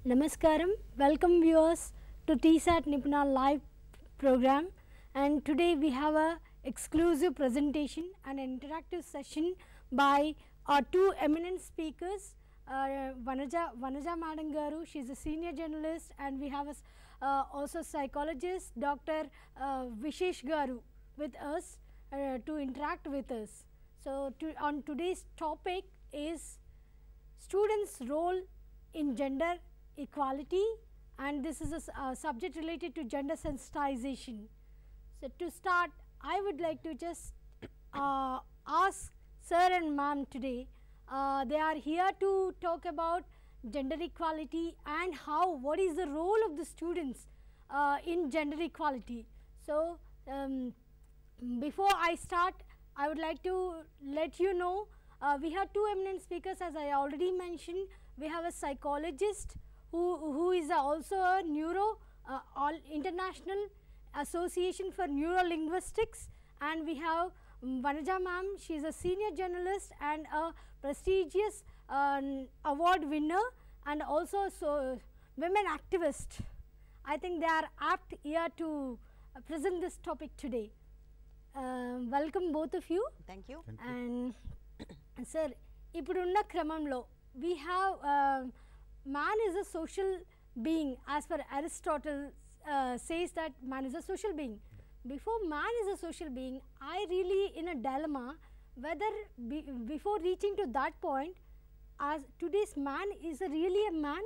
Namaskaram. Welcome viewers to TSAT Nipuna live program. And today we have a exclusive presentation and an interactive session by our two eminent speakers. Uh, Vanaja, Vanaja Madam Garu, she is a senior journalist and we have a, s- uh, also psychologist Dr. Uh, Vishesh Garu with us uh, to interact with us. So to, on today's topic is students role in gender equality and this is a s- a subject related to gender sensitization so to start i would like to just uh, ask sir and ma'am today uh, they are here to talk about gender equality and how what is the role of the students uh, in gender equality so um, before I start, I would like to let you know uh, we have two eminent speakers as I already mentioned. We have a psychologist who, who is also a neuro uh, all international association for neurolinguistics and we have um, Vanaja ma'am, she is a senior journalist and a prestigious uh, award winner and also so women activist. I think they are apt here to uh, present this topic today. Uh, welcome both of you. Thank you and sir ఇప్పుడున్న క్రమంలో we have man is a social being as per Aristotle says that man is a social being before man is a social being I really in a dilemma whether before reaching to that point as today's man is a really a man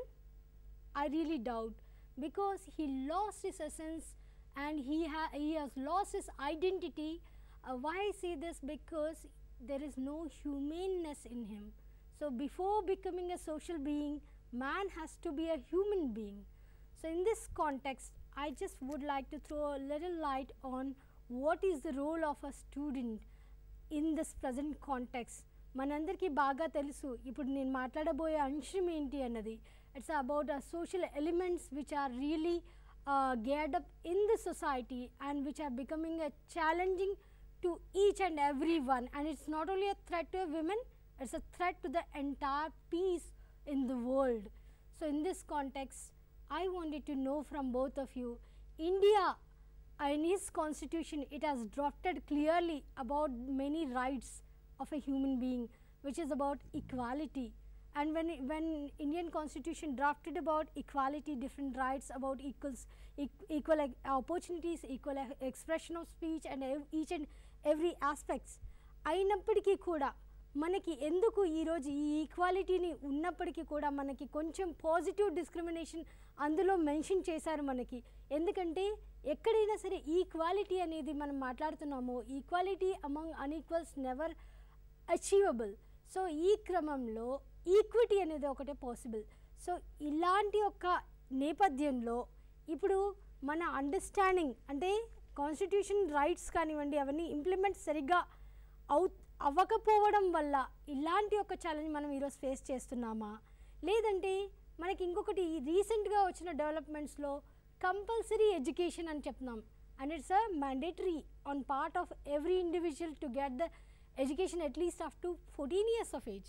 I really doubt because he lost his essence and he ha- he has lost his identity. Uh, why I say this? Because there is no humaneness in him. So before becoming a social being, man has to be a human being. So in this context, I just would like to throw a little light on what is the role of a student in this present context మనందరికీ బాగా తెలుసు ఇప్పుడు నేను మాట్లాడబోయే అంశం ఏంటి అన్నది it's about a social elements which are really geared up in the society and which are becoming a challenging to each and every one and it's not only a threat to women it's a threat to the entire peace in the world. So, in this context, I wanted to know from both of you India, in its constitution, it has drafted clearly about many rights of a human being, which is about equality. And when, it- when Indian constitution drafted about equality, different rights about equals, eq- equal e- opportunities, equal e- expression of speech, and ev- each and every aspects, అయినప్పటికీ కూడా మనకి ఎందుకు ఈరోజు ఈ ఈక్వాలిటీని ఉన్నప్పటికీ కూడా మనకి కొంచెం పాజిటివ్ డిస్క్రిమినేషన్ అందులో మెన్షన్ చేశారు మనకి ఎందుకంటే ఎక్కడైనా సరే ఈక్వాలిటీ అనేది మనం మాట్లాడుతున్నామో equality among unequals never achievable so ఈ క్రమంలో ఈక్విటీ అనేది ఒకటే పాసిబుల్ సో ఇలాంటి ఒక నేపథ్యంలో ఇప్పుడు మన అండర్స్టాండింగ్ అంటే కాన్స్టిట్యూషన్ రైట్స్ కానివ్వండి అవన్నీ ఇంప్లిమెంట్ సరిగ్గా అవు అవ్వకపోవడం వల్ల ఇలాంటి ఒక ఛాలెంజ్ మనం ఈరోజు ఫేస్ చేస్తున్నామా లేదంటే మనకి ఇంకొకటి రీసెంట్గా వచ్చిన డెవలప్మెంట్స్లో కంపల్సరీ ఎడ్యుకేషన్ అని చెప్తున్నాం and it's a mandatory on part of every individual to get the education at least up to fourteen years of age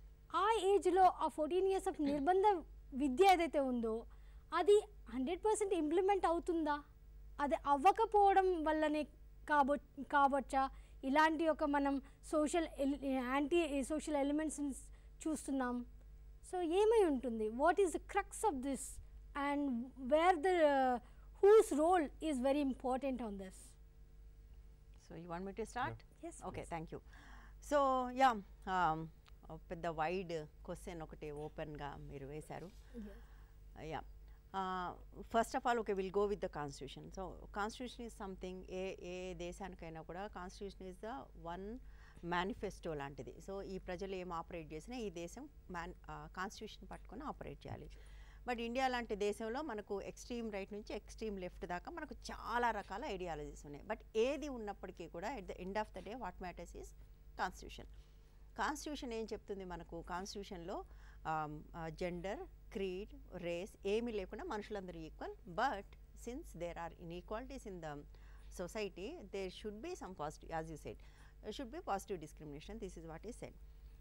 ఆ ఏజ్లో ఆ ఫోర్టీన్ ఇయర్స్ ఆఫ్ నిర్బంధ విద్య ఏదైతే ఉందో అది హండ్రెడ్ పర్సెంట్ ఇంప్లిమెంట్ అవుతుందా అది అవ్వకపోవడం వల్లనే కాబో కావచ్చా ఇలాంటి ఒక మనం సోషల్ యాంటీ సోషల్ ఎలిమెంట్స్ చూస్తున్నాం సో ఏమై ఉంటుంది what is the crux of this and where the whose role is very important on this so you want me to start Yes, okay please. Thank you so yeah పెద్ద wide question ఒకటి ఓపెన్గా మీరు వేశారు yeah first of all okay will go with the constitution so constitution is something ఏ ఏ దేశానికైనా కూడా constitution is the one manifesto లాంటిది సో ఈ ప్రజలు ఏం ఆపరేట్ చేసినా ఈ దేశం మ్యాన్ కాన్స్టిట్యూషన్ పట్టుకొని ఆపరేట్ చేయాలి బట్ ఇండియా లాంటి దేశంలో మనకు ఎక్స్ట్రీమ్ రైట్ నుంచి ఎక్స్ట్రీమ్ లెఫ్ట్ దాకా మనకు చాలా రకాల ఐడియాలజీస్ ఉన్నాయి బట్ ఏది ఉన్నప్పటికీ కూడా at the end of the day what matters is constitution constitution ఏం చెప్తుంది మనకు కాన్స్టిట్యూషన్లో జెండర్ క్రీడ్ రేస్ ఏమీ లేకుండా మనుషులందరూ equal but since there are inequalities in the society there should be some positive as you said should be positive discrimination this is what is said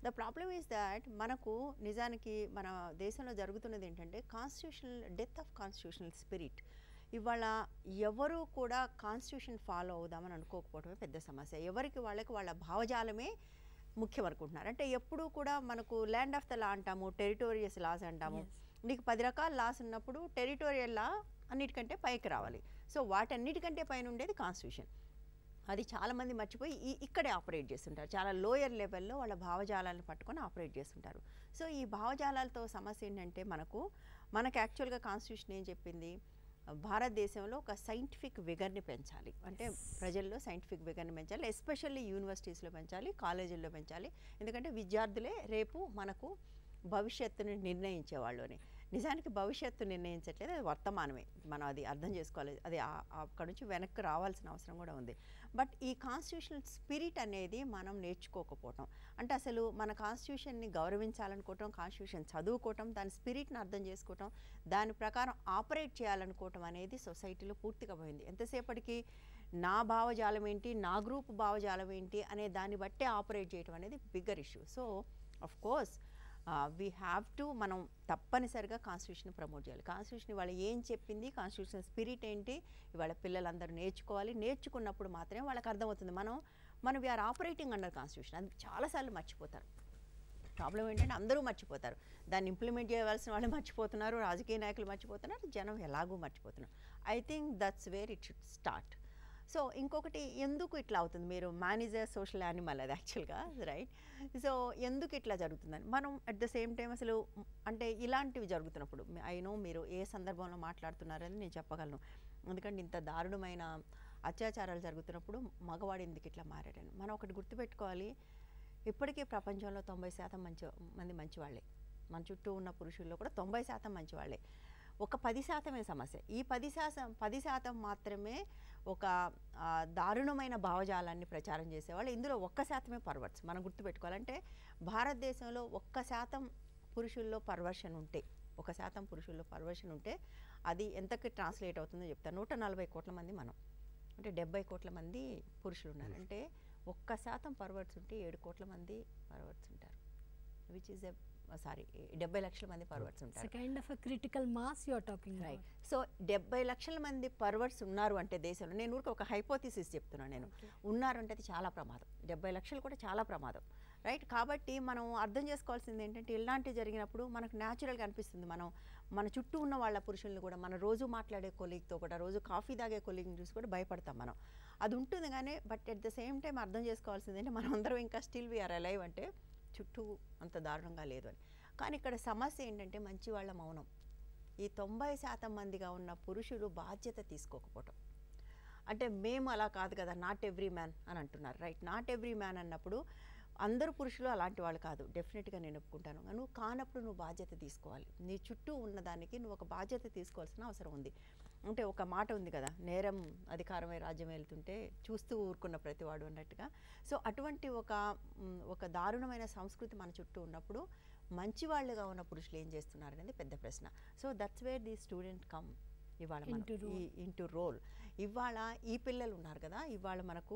the problem is that మనకు నిజానికి మన దేశంలో జరుగుతున్నది ఏంటంటే constitutional death of constitutional spirit ఇవాళ ఎవరు కూడా constitution follow అవుదామని అనుకోకపోవడమే పెద్ద సమస్య ఎవరికి వాళ్ళకి వాళ్ళ భావజాలమే ముఖ్యం అనుకుంటున్నారు అంటే ఎప్పుడూ కూడా మనకు ల్యాండ్ ఆఫ్ ద లా అంటాము టెరిటోరియస్ లాస్ అంటాము నీకు పది రకాల లాస్ ఉన్నప్పుడు టెరిటోరియల్ లా అన్నిటికంటే పైకి రావాలి సో వాటన్నిటికంటే పైన ఉండేది కాన్స్టిట్యూషన్ అది చాలామంది మర్చిపోయి ఈ ఇక్కడే ఆపరేట్ చేస్తుంటారు చాలా లోయర్ లెవెల్లో వాళ్ళ భావజాలాలను పట్టుకొని ఆపరేట్ చేస్తుంటారు సో ఈ భావజాలాలతో సమస్య ఏంటంటే మనకు మనకు యాక్చువల్గా కాన్స్టిట్యూషన్ ఏం చెప్పింది భారతదేశంలో ఒక సైంటిఫిక్ విగర్ని పెంచాలి అంటే ప్రజల్లో సైంటిఫిక్ విగర్ని పెంచాలి ఎస్పెషల్లీ యూనివర్సిటీస్లో పెంచాలి కాలేజీల్లో పెంచాలి ఎందుకంటే విద్యార్థులే రేపు మనకు భవిష్యత్తుని నిర్ణయించే వాళ్ళని నిజానికి భవిష్యత్తు నిర్ణయించట్లేదు అది వర్తమానమే మనం అది అర్థం చేసుకోవాలి అది ఆ- ఆ అక్కడ నుంచి వెనక్కి రావాల్సిన అవసరం కూడా ఉంది బట్ ఈ కాన్స్టిట్యూషనల్ స్పిరిట్ అనేది మనం నేర్చుకోకపోవటం అంటే అసలు మన కాన్స్టిట్యూషన్ని గౌరవించాలనుకోవటం కాన్స్టిట్యూషన్ చదువుకోవటం దాని స్పిరిట్ని అర్థం చేసుకోవటం దాని ప్రకారం ఆపరేట్ చేయాలనుకోవటం అనేది సొసైటీలో పూర్తిగా పోయింది ఎంతసేపటికి నా భావజాలం ఏంటి నా గ్రూప్ భావజాలం ఏంటి అనే దాన్ని బట్టే ఆపరేట్ చేయడం అనేది bigger issue so of course we have to మనం తప్పనిసరిగా కాన్స్టిట్యూషన్ ప్రమోట్ చేయాలి కాన్స్టిట్యూషన్ ఇవాళ ఏం చెప్పింది కాన్స్టిట్యూషన్ స్పిరిట్ ఏంటి ఇవాళ పిల్లలందరూ నేర్చుకోవాలి నేర్చుకున్నప్పుడు మాత్రమే వాళ్ళకి అర్థమవుతుంది మనం మనం వీఆర్ ఆపరేటింగ్ అండర్ కాన్స్టిట్యూషన్ అది చాలాసార్లు మర్చిపోతారు ప్రాబ్లం ఏంటంటే అందరూ మర్చిపోతారు దాన్ని ఇంప్లిమెంట్ చేయవలసిన వాళ్ళు మర్చిపోతున్నారు రాజకీయ నాయకులు మర్చిపోతున్నారు జనం ఎలాగూ మర్చిపోతున్నారు I think that's where it should start so ఇంకొకటి ఎందుకు ఇట్లా అవుతుంది మీరు మేనేజర్ సోషల్ యానిమల్ అది యాక్చువల్గా రైట్ సో ఎందుకు ఇట్లా జరుగుతుందని మనం అట్ ద సేమ్ టైం అసలు మ్, అంటే ఇలాంటివి జరుగుతున్నప్పుడు ఐ నో మీరు ఏ సందర్భంలో మాట్లాడుతున్నారని నేను చెప్పగలను ఎందుకంటే ఇంత దారుణమైన అత్యాచారాలు జరుగుతున్నప్పుడు మగవాడు ఎందుకు ఇట్లా మారాడని మనం ఒకటి గుర్తుపెట్టుకోవాలి ఇప్పటికీ ప్రపంచంలో తొంభై శాతం మంచి మంది మంచివాళ్ళే మన చుట్టూ ఉన్న పురుషుల్లో కూడా తొంభై శాతం మంచివాళ్ళే ఒక పది శాతమే సమస్య ఈ పది శాతం పది శాతం మాత్రమే ఒక ఆ, దారుణమైన భావజాలాన్ని ప్రచారం చేసేవాళ్ళు ఇందులో ఒక్క శాతమే పర్వర్ట్స్ మనం గుర్తుపెట్టుకోవాలంటే భారతదేశంలో ఒక్క శాతం పురుషుల్లో పర్వర్షన్ ఉంటే ఒక శాతం పురుషుల్లో పర్వర్షన్ ఉంటే అది ఎంతకి ట్రాన్స్లేట్ అవుతుందో చెప్తాను నూట నలభై కోట్ల మంది మనం అంటే డెబ్బై కోట్ల మంది పురుషులు ఉన్నారు అంటే ఒక్క శాతం పర్వర్ట్స్ ఉంటే ఏడు కోట్ల మంది పర్వర్ట్స్ ఉంటారు విచ్ ఈజ్ ఎ సారీ డెబ్బై లక్షల మంది పర్వర్ట్స్ It's ఉంటారు a kind of a critical mass you're talking right about. So డెబ్బై లక్షల మంది పర్వర్ట్స్ ఉన్నారు అంటే దేశంలో నేను ఊరికి ఒక హైపోథిసిస్ చెప్తున్నాను నేను Okay. ఉన్నారంటే అది చాలా ప్రమాదం డెబ్బై లక్షలు కూడా చాలా ప్రమాదం రైట్ కాబట్టి మనం అర్థం చేసుకోవాల్సింది ఏంటంటే ఇలాంటివి జరిగినప్పుడు మనకు న్యాచురల్గా అనిపిస్తుంది మనం మన చుట్టూ ఉన్న వాళ్ళ పురుషుల్ని కూడా మన రోజు మాట్లాడే కొలీగ్తో కూడా రోజు కాఫీ తాగే కొలీగ్ని చూసి కూడా భయపడతాం మనం అది ఉంటుంది కానీ but at the same time అర్థం చేసుకోవాల్సింది ఏంటంటే మనం అందరం ఇంకా స్టిల్ వీఆర్ అలైవ్ అంటే చుట్టూ అంత దారుణంగా లేదు అని కానీ ఇక్కడ సమస్య ఏంటంటే మంచి వాళ్ళ మౌనం ఈ తొంభై శాతం మందిగా ఉన్న పురుషులు బాధ్యత తీసుకోకపోవటం అంటే మేము అలా కాదు కదా నాట్ ఎవ్రీ మ్యాన్ అని అంటున్నారు రైట్ నాట్ ఎవ్రీ మ్యాన్ అన్నప్పుడు అందరు పురుషులు అలాంటి వాళ్ళు కాదు డెఫినెట్గా నేను ఒప్పుకుంటాను నువ్వు కానప్పుడు నువ్వు బాధ్యత తీసుకోవాలి నీ చుట్టూ ఉన్నదానికి నువ్వు ఒక బాధ్యత తీసుకోవాల్సిన అవసరం ఉంది అంటే ఒక మాట ఉంది కదా నేరం అధికారమై రాజ్యం వెళ్తుంటే చూస్తూ ఊరుకున్న ప్రతివాడు అన్నట్టుగా సో అటువంటి ఒక మ్, ఒక దారుణమైన సంస్కృతి మన చుట్టూ ఉన్నప్పుడు మంచి వాళ్ళుగా ఉన్న పురుషులు ఏం చేస్తున్నారు అనేది పెద్ద ప్రశ్న so that's where the student come ఇవాళ మనం Into role. ఈ ఇంటూ రోల్ ఇవాళ ఈ పిల్లలు ఉన్నారు కదా ఇవాళ మనకు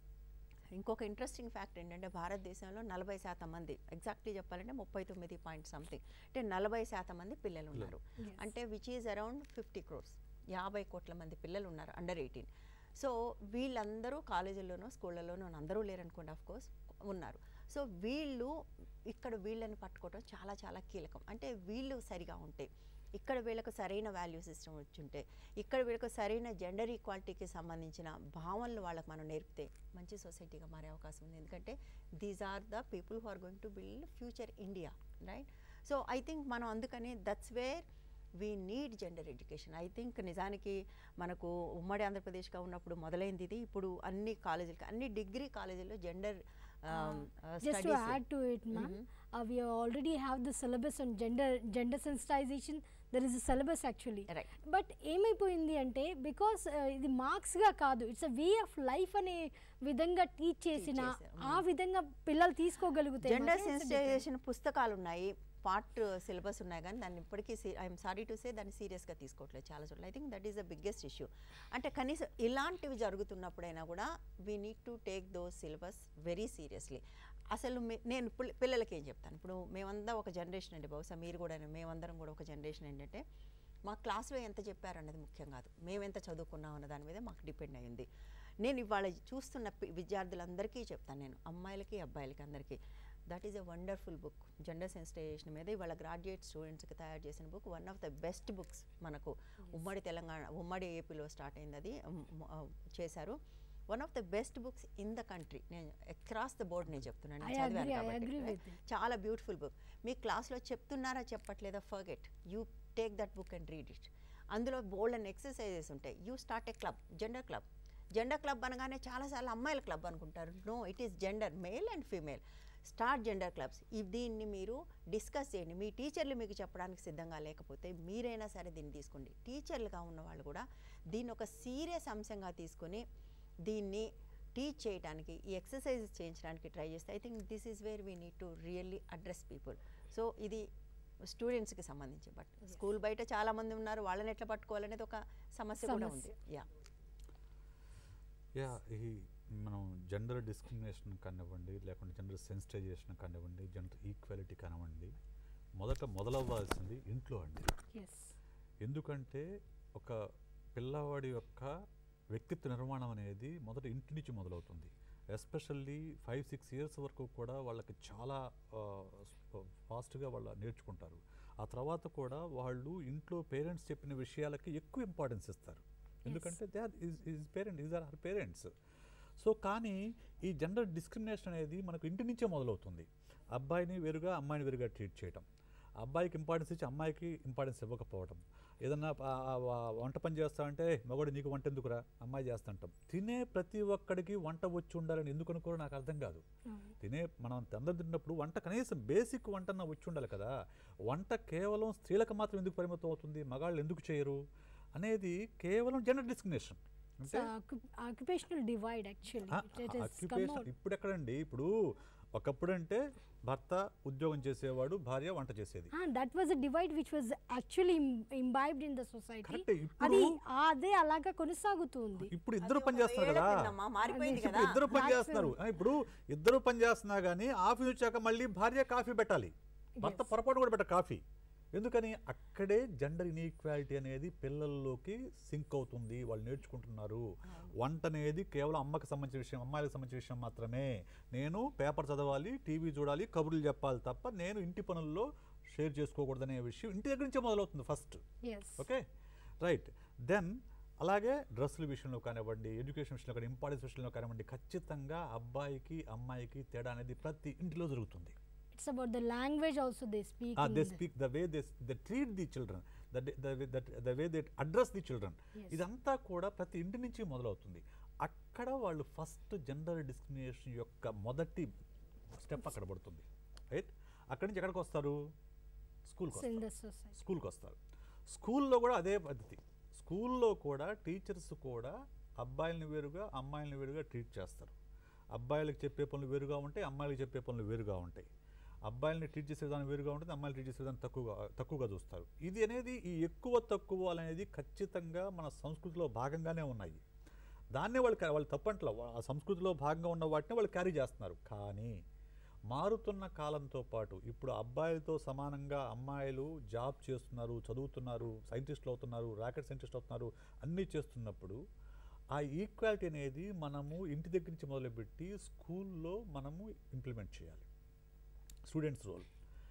ఇంకొక ఇంట్రెస్టింగ్ ఫ్యాక్ట్ ఏంటంటే భారతదేశంలో నలభై శాతం మంది ఎగ్జాక్ట్లీ చెప్పాలంటే ముప్పై తొమ్మిది పాయింట్ సంథింగ్ అంటే నలభై శాతం మంది పిల్లలు ఉన్నారు Yes. అంటే which is around fifty crores యాభై కోట్ల మంది పిల్లలు ఉన్నారు అండర్ ఎయిటీన్ సో వీళ్ళందరూ కాలేజీల్లోనూ స్కూళ్ళలోనూ అందరూ లేరనుకోండి ఆఫ్ కోర్స్ ఉన్నారు సో వీళ్ళు ఇక్కడ వీళ్ళని పట్టుకోవడం చాలా చాలా కీలకం అంటే వీళ్ళు సరిగా ఉంటే ఇక్కడ వీళ్ళకు సరైన వాల్యూ సిస్టమ్ వచ్చుంటే ఇక్కడ వీళ్ళకు సరైన జెండర్ ఈక్వాలిటీకి సంబంధించిన భావనలు వాళ్ళకి మనం నేర్పితే మంచి సొసైటీగా మారే అవకాశం ఉంది ఎందుకంటే these are the people who are going to build future India right so I think మనం అందుకని that's where we need gender education I think నిజానికి మనకు ఉమ్మడి ఆంధ్రప్రదేశ్గా ఉన్నప్పుడు మొదలైంది ఇది ఇప్పుడు అన్ని కాలేజీలకి అన్ని డిగ్రీ కాలేజీల్లో gender Just to add to it, ma'am, uh, we already have the syllabus on gender gender sensitization. There is a syllabus actually. Right but ఏమైపోయింది అంటే బికాస్ ఇది మార్క్స్గా కాదు it's a way of life అనే విధంగా teach చేసిన చేశారు. ఆ విధంగా పిల్లలు తీసుకోగలిగితే జెండర్ మాత్రం it's a different- సెన్సిటైజేషన్ పుస్తకాలు ఉన్నాయి పార్ట్ సిలబస్ ఉన్నాయి కానీ దాన్ని ఇప్పటికీ ఐఎమ్ సారీ టు సే దాన్ని సీరియస్గా తీసుకోవట్లేదు చాలా చోట్ల I think that is the biggest issue అంటే కనీసం ఇలాంటివి జరుగుతున్నప్పుడైనా కూడా we need to take those syllabus very seriously అసలు మే- నేను పిల్ల- పిల్లలకి ఏం చెప్తాను ఇప్పుడు మేమంతా ఒక జనరేషన్ అండి బహుశా మీరు కూడా మేమందరం కూడా ఒక జనరేషన్ ఏంటంటే మా క్లాస్లో ఎంత చెప్పారు అన్నది ముఖ్యం కాదు మేము ఎంత చదువుకున్నాం అన్న దాని మీద మాకు డిపెండ్ అయ్యింది నేను ఇవాళ చూస్తున్న పి- విద్యార్థులందరికీ చెప్తాను నేను అమ్మాయిలకి అబ్బాయిలకి అందరికీ that is a wonderful book gender sensitization మీద ఇవాళ గ్రాడ్యుయేట్ స్టూడెంట్స్కి తయారు చేసిన book one of the best books మనకు ఉమ్మడి తెలంగాణ ఉమ్మడి ఏపీలో స్టార్ట్ అయింది అది ఉమ్, ఆ, చేశారు one of the best books in the country నేను అక్రాస్ ద బోర్డ్ నేను చెప్తున్నాను నేను I చదివాను agree, I కాబట్టి, agree right? with it. చాలా బ్యూటిఫుల్ బుక్ మీ క్లాస్లో చెప్తున్నారా చెప్పట్లేదా forget you take that book and read it అందులో బోల్డ్ అండ్ ఎక్సర్సైజెస్ ఉంటాయి you start a club gender club gender club అనగానే చాలాసార్లు అమ్మాయిల క్లబ్ అనుకుంటారు no it is gender male and female start gender clubs ఈ దీన్ని మీరు డిస్కస్ చేయండి మీ టీచర్లు మీకు చెప్పడానికి సిద్ధంగా లేకపోతే మీరైనా సరే దీన్ని తీసుకోండి టీచర్లుగా ఉన్న వాళ్ళు కూడా దీన్ని ఒక సీరియస్ అంశంగా తీసుకొని దీన్ని టీచ్ చేయడానికి ఈ ఎక్సర్సైజెస్ చేయించడానికి ట్రై చేస్తే I think this is where we need to really address people so ఇది స్టూడెంట్స్కి సంబంధించి బట్ స్కూల్ బయట చాలా మంది ఉన్నారు వాళ్ళని ఎట్లా పట్టుకోవాలనేది ఒక సమస్య కూడా ఉంది సమస్య. యా యా ఈ మనం జెండర్ డిస్క్రిమినేషన్ కానివ్వండి లేకుంటే జెండర్ సెన్సిటైజేషన్ కానివ్వండి జెండర్ ఈక్వాలిటీ కానివ్వండి మొదట మొదలవ్వాల్సింది ఇంట్లో అండి ఎస్ ఎందుకంటే ఒక పిల్లవాడి యొక్క వ్యక్తిత్వ నిర్మాణం అనేది మొదట ఇంటి నుంచి మొదలవుతుంది ఎస్పెషల్లీ ఫైవ్ సిక్స్ ఇయర్స్ వరకు కూడా వాళ్ళకి చాలా ఫాస్ట్గా వాళ్ళు నేర్చుకుంటారు ఆ తర్వాత కూడా వాళ్ళు ఇంట్లో పేరెంట్స్ చెప్పిన విషయాలకి ఎక్కువ ఇంపార్టెన్స్ ఇస్తారు ఎందుకంటే they are is parent is or her parents so కానీ ఈ జెండర్ డిస్క్రిమినేషన్ అనేది మనకు ఇంటి నుంచే మొదలవుతుంది అబ్బాయిని వేరుగా అమ్మాయిని వేరుగా ట్రీట్ చేయటం అబ్బాయికి ఇంపార్టెన్స్ ఇచ్చి అమ్మాయికి ఇంపార్టెన్స్ ఇవ్వకపోవటం ఏదన్నా ఆ, ఆ, ఆ, వంట పని చేస్తా అంటే మగవాడు నీకు వంట ఎందుకురా అమ్మాయి చేస్తుంటాం తినే ప్రతి ఒక్కడికి వంట వచ్చి ఉండాలని ఎందుకు అనుకోరో నాకు అర్థం కాదు తినే మనం అందరం తిన్నప్పుడు వంట కనీసం బేసిక్ వంటన్న వచ్చి ఉండాలి కదా వంట కేవలం స్త్రీలకు మాత్రం ఎందుకు పరిమితం అవుతుంది మగాళ్ళు ఎందుకు చేయరు అనేది కేవలం జెండర్ డిస్క్రిమినేషన్ అంటే occupational divide actually it is come occupation ఇప్పుడు ఎక్కడండి ఇప్పుడు ఒకప్పుడు అంటే భర్త ఉద్యోగం చేసేవాడు భార్య వంట చేసేది that was a divide which was actually imbibed in the society కరెక్టే, ఇప్పుడు- అది అదే అలాగా కొనసాగుతుంది ఇప్పుడు ఇద్దరు అది పని ఒక చేస్తున్నారు కదా ఏడపిందమ్మా, మారిపోయింది ఇప్పుడు కదా ఇద్దరు పని That's చేస్తున్నారు ఆ, ఇప్పుడు ఇద్దరు పని చేస్తున్నా కానీ ఆఫీస్ వచ్చాక మళ్ళీ భార్య కాఫీ పెట్టాలి భర్త పొరపాటు కూడా పెట్ట కాఫీ ఎందుకని అక్కడే జెండర్ ఇన్ఈక్వాలిటీ అనేది పిల్లల్లోకి సింక్ అవుతుంది వాళ్ళు నేర్చుకుంటున్నారు వంట అనేది కేవలం అమ్మకి సంబంధించిన విషయం అమ్మాయిలకు సంబంధించిన విషయం మాత్రమే నేను పేపర్ చదవాలి టీవీ చూడాలి కబుర్లు చెప్పాలి తప్ప నేను ఇంటి పనుల్లో షేర్ చేసుకోకూడదనే విషయం ఇంటి దగ్గర నుంచే మొదలవుతుంది first yes okay right then అలాగే డ్రెస్సుల విషయంలో కానివ్వండి ఎడ్యుకేషన్ విషయంలో కానీ ఇంపార్టెన్స్ విషయంలో కానివ్వండి ఖచ్చితంగా అబ్బాయికి అమ్మాయికి తేడా అనేది ప్రతి ఇంటిలో జరుగుతుంది it's about the language also they speak they speak the way they they treat the children the way they address the children Yes. ఇదంతా కూడా ప్రతి ఇంటి నుంచి మొదలవుతుంది అక్కడ వాళ్ళు ఫస్ట్ జెండర్ డిస్క్రిమినేషన్ యొక్క మొదటి స్టెప్ అక్కడ పడుతుంది రైట్ అక్కడి నుంచి ఎక్కడికి వస్తారు స్కూల్కి ఇన్ వస్తారు ద సొసైటీ స్కూల్కి వస్తారు స్కూల్లో కూడా అదే పద్ధతి స్కూల్లో కూడా టీచర్స్ కూడా అబ్బాయిలని వేరుగా అమ్మాయిలని వేరుగా ట్రీట్ చేస్తారు అబ్బాయిలకు చెప్పే పనులు వేరుగా ఉంటాయి అమ్మాయిలకు చెప్పే పనులు వేరుగా ఉంటాయి అబ్బాయిలని ట్రీట్ చేసే విధానం వేరుగా ఉంటుంది అమ్మాయిలు ట్రీట్ చేసే విధానం తక్కువగా తక్కువగా చూస్తారు ఇది అనేది ఈ ఎక్కువ తక్కువ అనేది ఖచ్చితంగా మన సంస్కృతిలో భాగంగానే ఉన్నాయి దాన్నే వాళ్ళు కా- వాళ్ళు తప్పంటలా వా- ఆ సంస్కృతిలో భాగంగా ఉన్న వాటిని వాళ్ళు క్యారీ చేస్తున్నారు కానీ మారుతున్న కాలంతో పాటు ఇప్పుడు అబ్బాయిలతో సమానంగా అమ్మాయిలు జాబ్ చేస్తున్నారు చదువుతున్నారు సైంటిస్టులు అవుతున్నారు రాకెట్ సైంటిస్ట్ అవుతున్నారు అన్నీ చేస్తున్నప్పుడు ఆ ఈక్వాలిటీ అనేది మనము ఇంటి దగ్గర నుంచి మొదలుపెట్టి స్కూల్లో మనము ఇంప్లిమెంట్ చేయాలి స్టూడెంట్స్ రోల్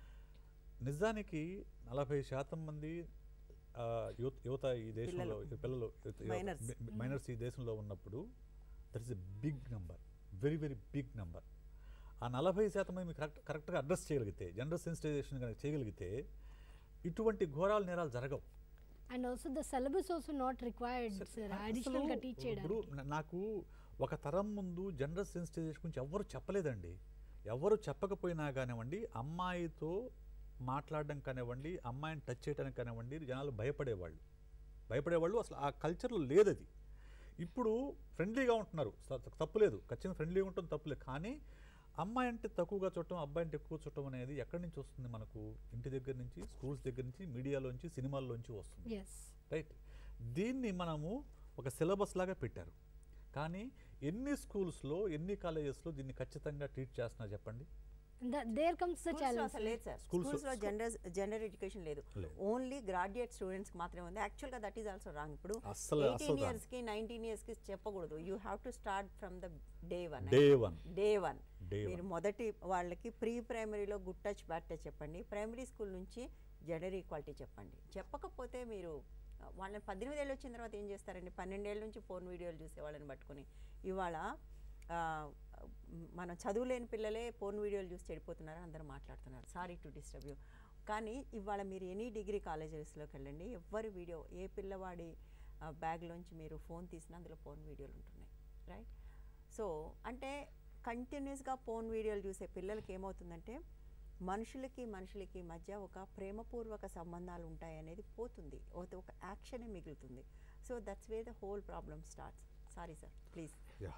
నిజానికి నలభై శాతం మంది ఆ, యువత యువత ఈ దేశంలో పిల్లలు Minors. మైనర్స్ ఈ దేశంలో ఉన్నప్పుడు that is a big number very very big number ఆ నలభై శాతం మంది కరెక్ట్ కరెక్ట్గా అడ్రస్ చేయగలిగితే జెండర్ సెన్సిటైజేషన్ కనుక చేయగలిగితే ఇటువంటి ఘోరాల నేరాలు జరగవు and also the syllabus also not required sir additional గా అసలు టీచ్ ఇప్పుడు చేయడానికి నా- నాకు ఒక తరం ముందు జెండర్ సెన్సిటైజేషన్ గురించి ఎవ్వరు చెప్పలేదండి ఎవరు చెప్పకపోయినా కానివ్వండి అమ్మాయితో మాట్లాడడం కానివ్వండి అమ్మాయిని టచ్ చేయడానికి కానివ్వండి జనాలు భయపడేవాళ్ళు భయపడేవాళ్ళు అసలు ఆ కల్చర్లో లేదు అది ఇప్పుడు ఫ్రెండ్లీగా ఉంటున్నారు స- తప్పులేదు ఖచ్చితంగా ఫ్రెండ్లీగా ఉంటుంది తప్పులేదు కానీ అమ్మాయి అంటే తక్కువగా చూడటం అబ్బాయి అంటే ఎక్కువ చూడటం అనేది ఎక్కడి నుంచి వస్తుంది మనకు ఇంటి దగ్గర నుంచి స్కూల్స్ దగ్గర నుంచి మీడియాలోంచి సినిమాల్లోంచి వస్తుంది ఎస్ రైట్ దీన్ని మనము ఒక సిలబస్ లాగా పెట్టారు కానీ ఎన్ని స్కూల్స్లో ఎన్ని కాలేజెస్లో దీన్ని ఖచ్చితంగా ట్రీట్ చేస్తున్నారు చెప్పండి దేర్ కమ్స్ ద Schools లో ఛాలెంజ్ అసలు లేదు సార్ Schools లో- స్కూల్స్ లో జెండర్ జెండర్ ఎడ్యుకేషన్ లేదు లేదు. ఓన్లీ గ్రాడ్యుయేట్ స్టూడెంట్స్ మాత్రమే ఉంది యాక్చువల్ గా దట్ ఈస్ ఆల్సో రాంగ్ ఇప్పుడు అస్సలు- అస్సలు ఎయిటీన్ wrong. ఇయర్స్ కి నైన్టీన్ ఇయర్స్ కి చెప్పకూడదు you have to start from the day one day one day one Day మీరు మొదటి వాళ్ళకి ప్రీ ప్రైమరీలో గుడ్ టచ్ బ్యాడ్ టచ్ చెప్పండి ప్రైమరీ స్కూల్ నుంచి జెండర్ ఈక్వాలిటీ చెప్పండి చెప్పకపోతే మీరు ఆ, వాళ్ళని పద్దెనిమిది ఏళ్ళు వచ్చిన తర్వాత ఏం చేస్తారండి పన్నెండేళ్ళ నుంచి ఫోన్ వీడియోలు చూసే వాళ్ళని పట్టుకొని ఇవాళ ఆ, మనం చదువులేని పిల్లలే ఫోన్ వీడియోలు చూసి చెడిపోతున్నారు అందరూ మాట్లాడుతున్నారు సారీ టు డిస్టర్బ్ యూ కానీ ఇవాళ మీరు ఎనీ డిగ్రీ కాలేజెస్లోకి వెళ్ళండి ఎవరి వీడియో ఏ పిల్లవాడి బ్యాగ్లోంచి మీరు ఫోన్ తీసినా అందులో ఫోన్ వీడియోలు ఉంటున్నాయి రైట్ సో అంటే కంటిన్యూస్గా ఫోన్ వీడియోలు చూసే పిల్లలకి ఏమవుతుందంటే మనుషులకి మనుషులకి మధ్య ఒక ప్రేమపూర్వక సంబంధాలు ఉంటాయి అనేది పోతుంది ఒక ఒక యాక్షనే మిగులుతుంది so that's way the whole problem starts sorry sir please yeah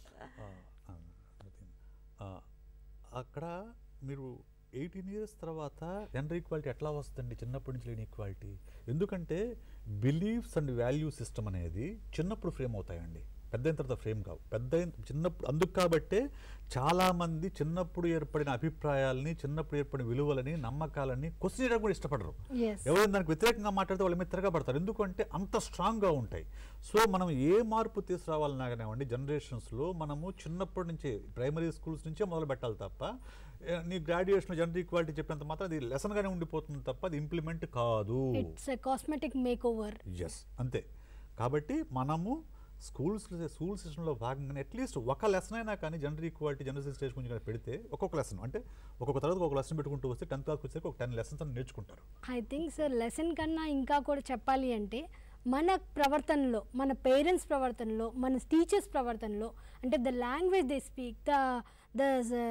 అక్కడ మీరు ఎయిటీన్ ఇయర్స్ తర్వాత జెండర్ ఈక్వాలిటీ ఎట్లా వస్తుందండి చిన్నప్పటి నుంచి లేని ఈక్వాలిటీ ఎందుకంటే బిలీఫ్స్ అండ్ వాల్యూ సిస్టమ్ అనేది చిన్నప్పుడు ఫ్రేమ్ అవుతాయండి పెద్ద అయిన తర్వాత ఫ్రేమ్ కావు పెద్ద అయిన చిన్నప్పుడు అందుకు కాబట్టే చాలామంది చిన్నప్పుడు ఏర్పడిన అభిప్రాయాలని చిన్నప్పుడు ఏర్పడిన విలువలని నమ్మకాలని క్వశ్చన్ చేయడానికి కూడా ఇష్టపడరు ఎస్ ఎవరైనా దానికి వ్యతిరేకంగా మాట్లాడితే వాళ్ళ మీద తిరగబడతారు ఎందుకంటే అంత స్ట్రాంగ్గా ఉంటాయి సో మనం ఏ మార్పు తీసుకురావాలన్నా కానివ్వండి జనరేషన్స్లో మనము చిన్నప్పటి నుంచే ప్రైమరీ స్కూల్స్ నుంచే మొదలు పెట్టాలి తప్ప ఏ, నీ గ్రాడ్యుయేషన్ జెండర్ ఈక్వాలిటీ చెప్పినంత మాత్రం అది లెసన్గానే ఉండిపోతుంది తప్ప అది ఇంప్లిమెంట్ కాదు it's a cosmetic make over yes అంతే కాబట్టి మనము స్కూల్స్ స్కూల్ సిస్టంలో భాగంగానే అట్లీస్ట్ ఒక లెసన్ అయినా కానీ జెండర్ ఈక్వాలిటీ జెండర్ సిస్టేషన్ గురించి కానీ పెడితే ఒక్కొక్క లెసన్ అంటే ఒక్కొక్క తర్వాత ఒక లెసన్ పెట్టుకుంటూ వస్తే టెన్త్ క్లాస్కి వచ్చేసరికి ఒక టెన్ లెసన్స్ అని నేర్చుకుంటారు ఐ థింక్ సార్ లెసన్ కన్నా ఇంకా కూడా చెప్పాలి అంటే మన ప్రవర్తనలో మన పేరెంట్స్ ప్రవర్తనలో మన టీచర్స్ ప్రవర్తనలో అంటే the language they speak the the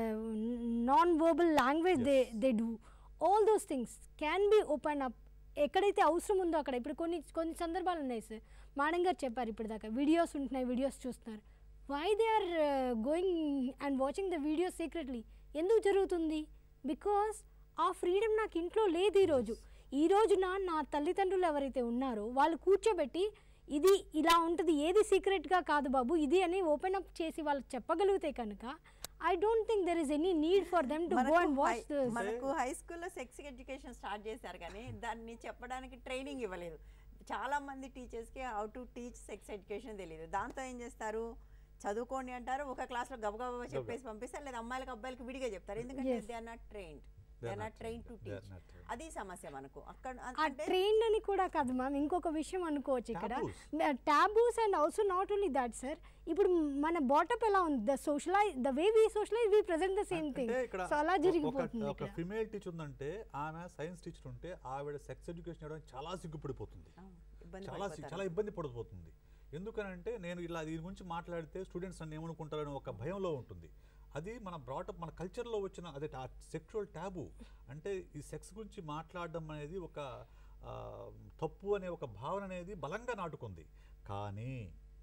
non verbal language they they do all those things can be open up ఎక్కడైతే అవసరం ఉందో అక్కడ ఇప్పుడు కొన్ని కొన్ని సందర్భాలు ఉన్నాయి సార్ మేడం గారు చెప్పారు ఇప్పుడు దాకా వీడియోస్ ఉంటున్నాయి వీడియోస్ చూస్తున్నారు why they are going and watching the videos secretly ఎందుకు జరుగుతుంది బికాస్ ఆ ఫ్రీడమ్ నాకు ఇంట్లో లేదు ఈరోజు ఈ రోజున నా తల్లిదండ్రులు ఎవరైతే ఉన్నారో వాళ్ళు కూర్చోబెట్టి ఇది ఇలా ఉంటుంది ఏది సీక్రెట్గా కాదు బాబు ఇది అని ఓపెన్ అప్ చేసి వాళ్ళకి చెప్పగలిగితే కనుక I don't think there is any need for them to go and watch మనకు high- మనకు హై స్కూల్లో సెక్స్ ఎడ్యుకేషన్ స్టార్ట్ చేశారు కానీ దాన్ని చెప్పడానికి ట్రైనింగ్ ఇవ్వలేదు చాలా మంది టీచర్స్కి how to teach sex education తెలియదు దాంతో ఏం చేస్తారు చదువుకోండి అంటారు ఒక క్లాస్లో గబగబా చెప్పేసి పంపిస్తారు లేదా అమ్మాయిలకు అబ్బాయిలకు విడిగా చెప్తారు ఎందుకంటే Yes. They are not trained They they are are not not trained to trained. They are teach not trained. అది సమస్య మనకు అక్కడ ఆ అంటే ట్రైన్ అని కూడా కాదు మ్యామ్ ఇంకొక విషయం అనుకోవచ్చు ఇక్కడ Taboos. Taboos and also not only that sir ఇప్పుడు మన బాటప్ ఎలా ఉంది the socialize the way we socialize we present the same thing అంటే ఇక్కడ సో అలా ఒక- జరిగిపోతుంది ఒక ఇక్కడ ఫిమేల్ టీచర్ ఉందంటే ఆమె సైన్స్ టీచర్ ఉంటే ఆవిడ సెక్స్ ఎడ్యుకేషన్ ఇవ్వడానికి చాలా సిగ్గుపడిపోతుంది అవును, ఇబ్బంది చాలా సి- పడిపోతారు. చాలా ఇబ్బంది పడిపోతుంది ఎందుకనంటే నేను ఇలా దీని గురించి మాట్లాడితే స్టూడెంట్స్ నన్ను ఏమనుకుంటారని ఒక భయంలో ఉంటుంది అది మన బ్రాటప్ మన కల్చర్లో వచ్చిన అదే సెక్షువల్ ట్యాబు అంటే ఈ సెక్స్ గురించి మాట్లాడడం అనేది ఒక ఆ, తప్పు అనే ఒక భావన అనేది బలంగా నాటుకుంది కానీ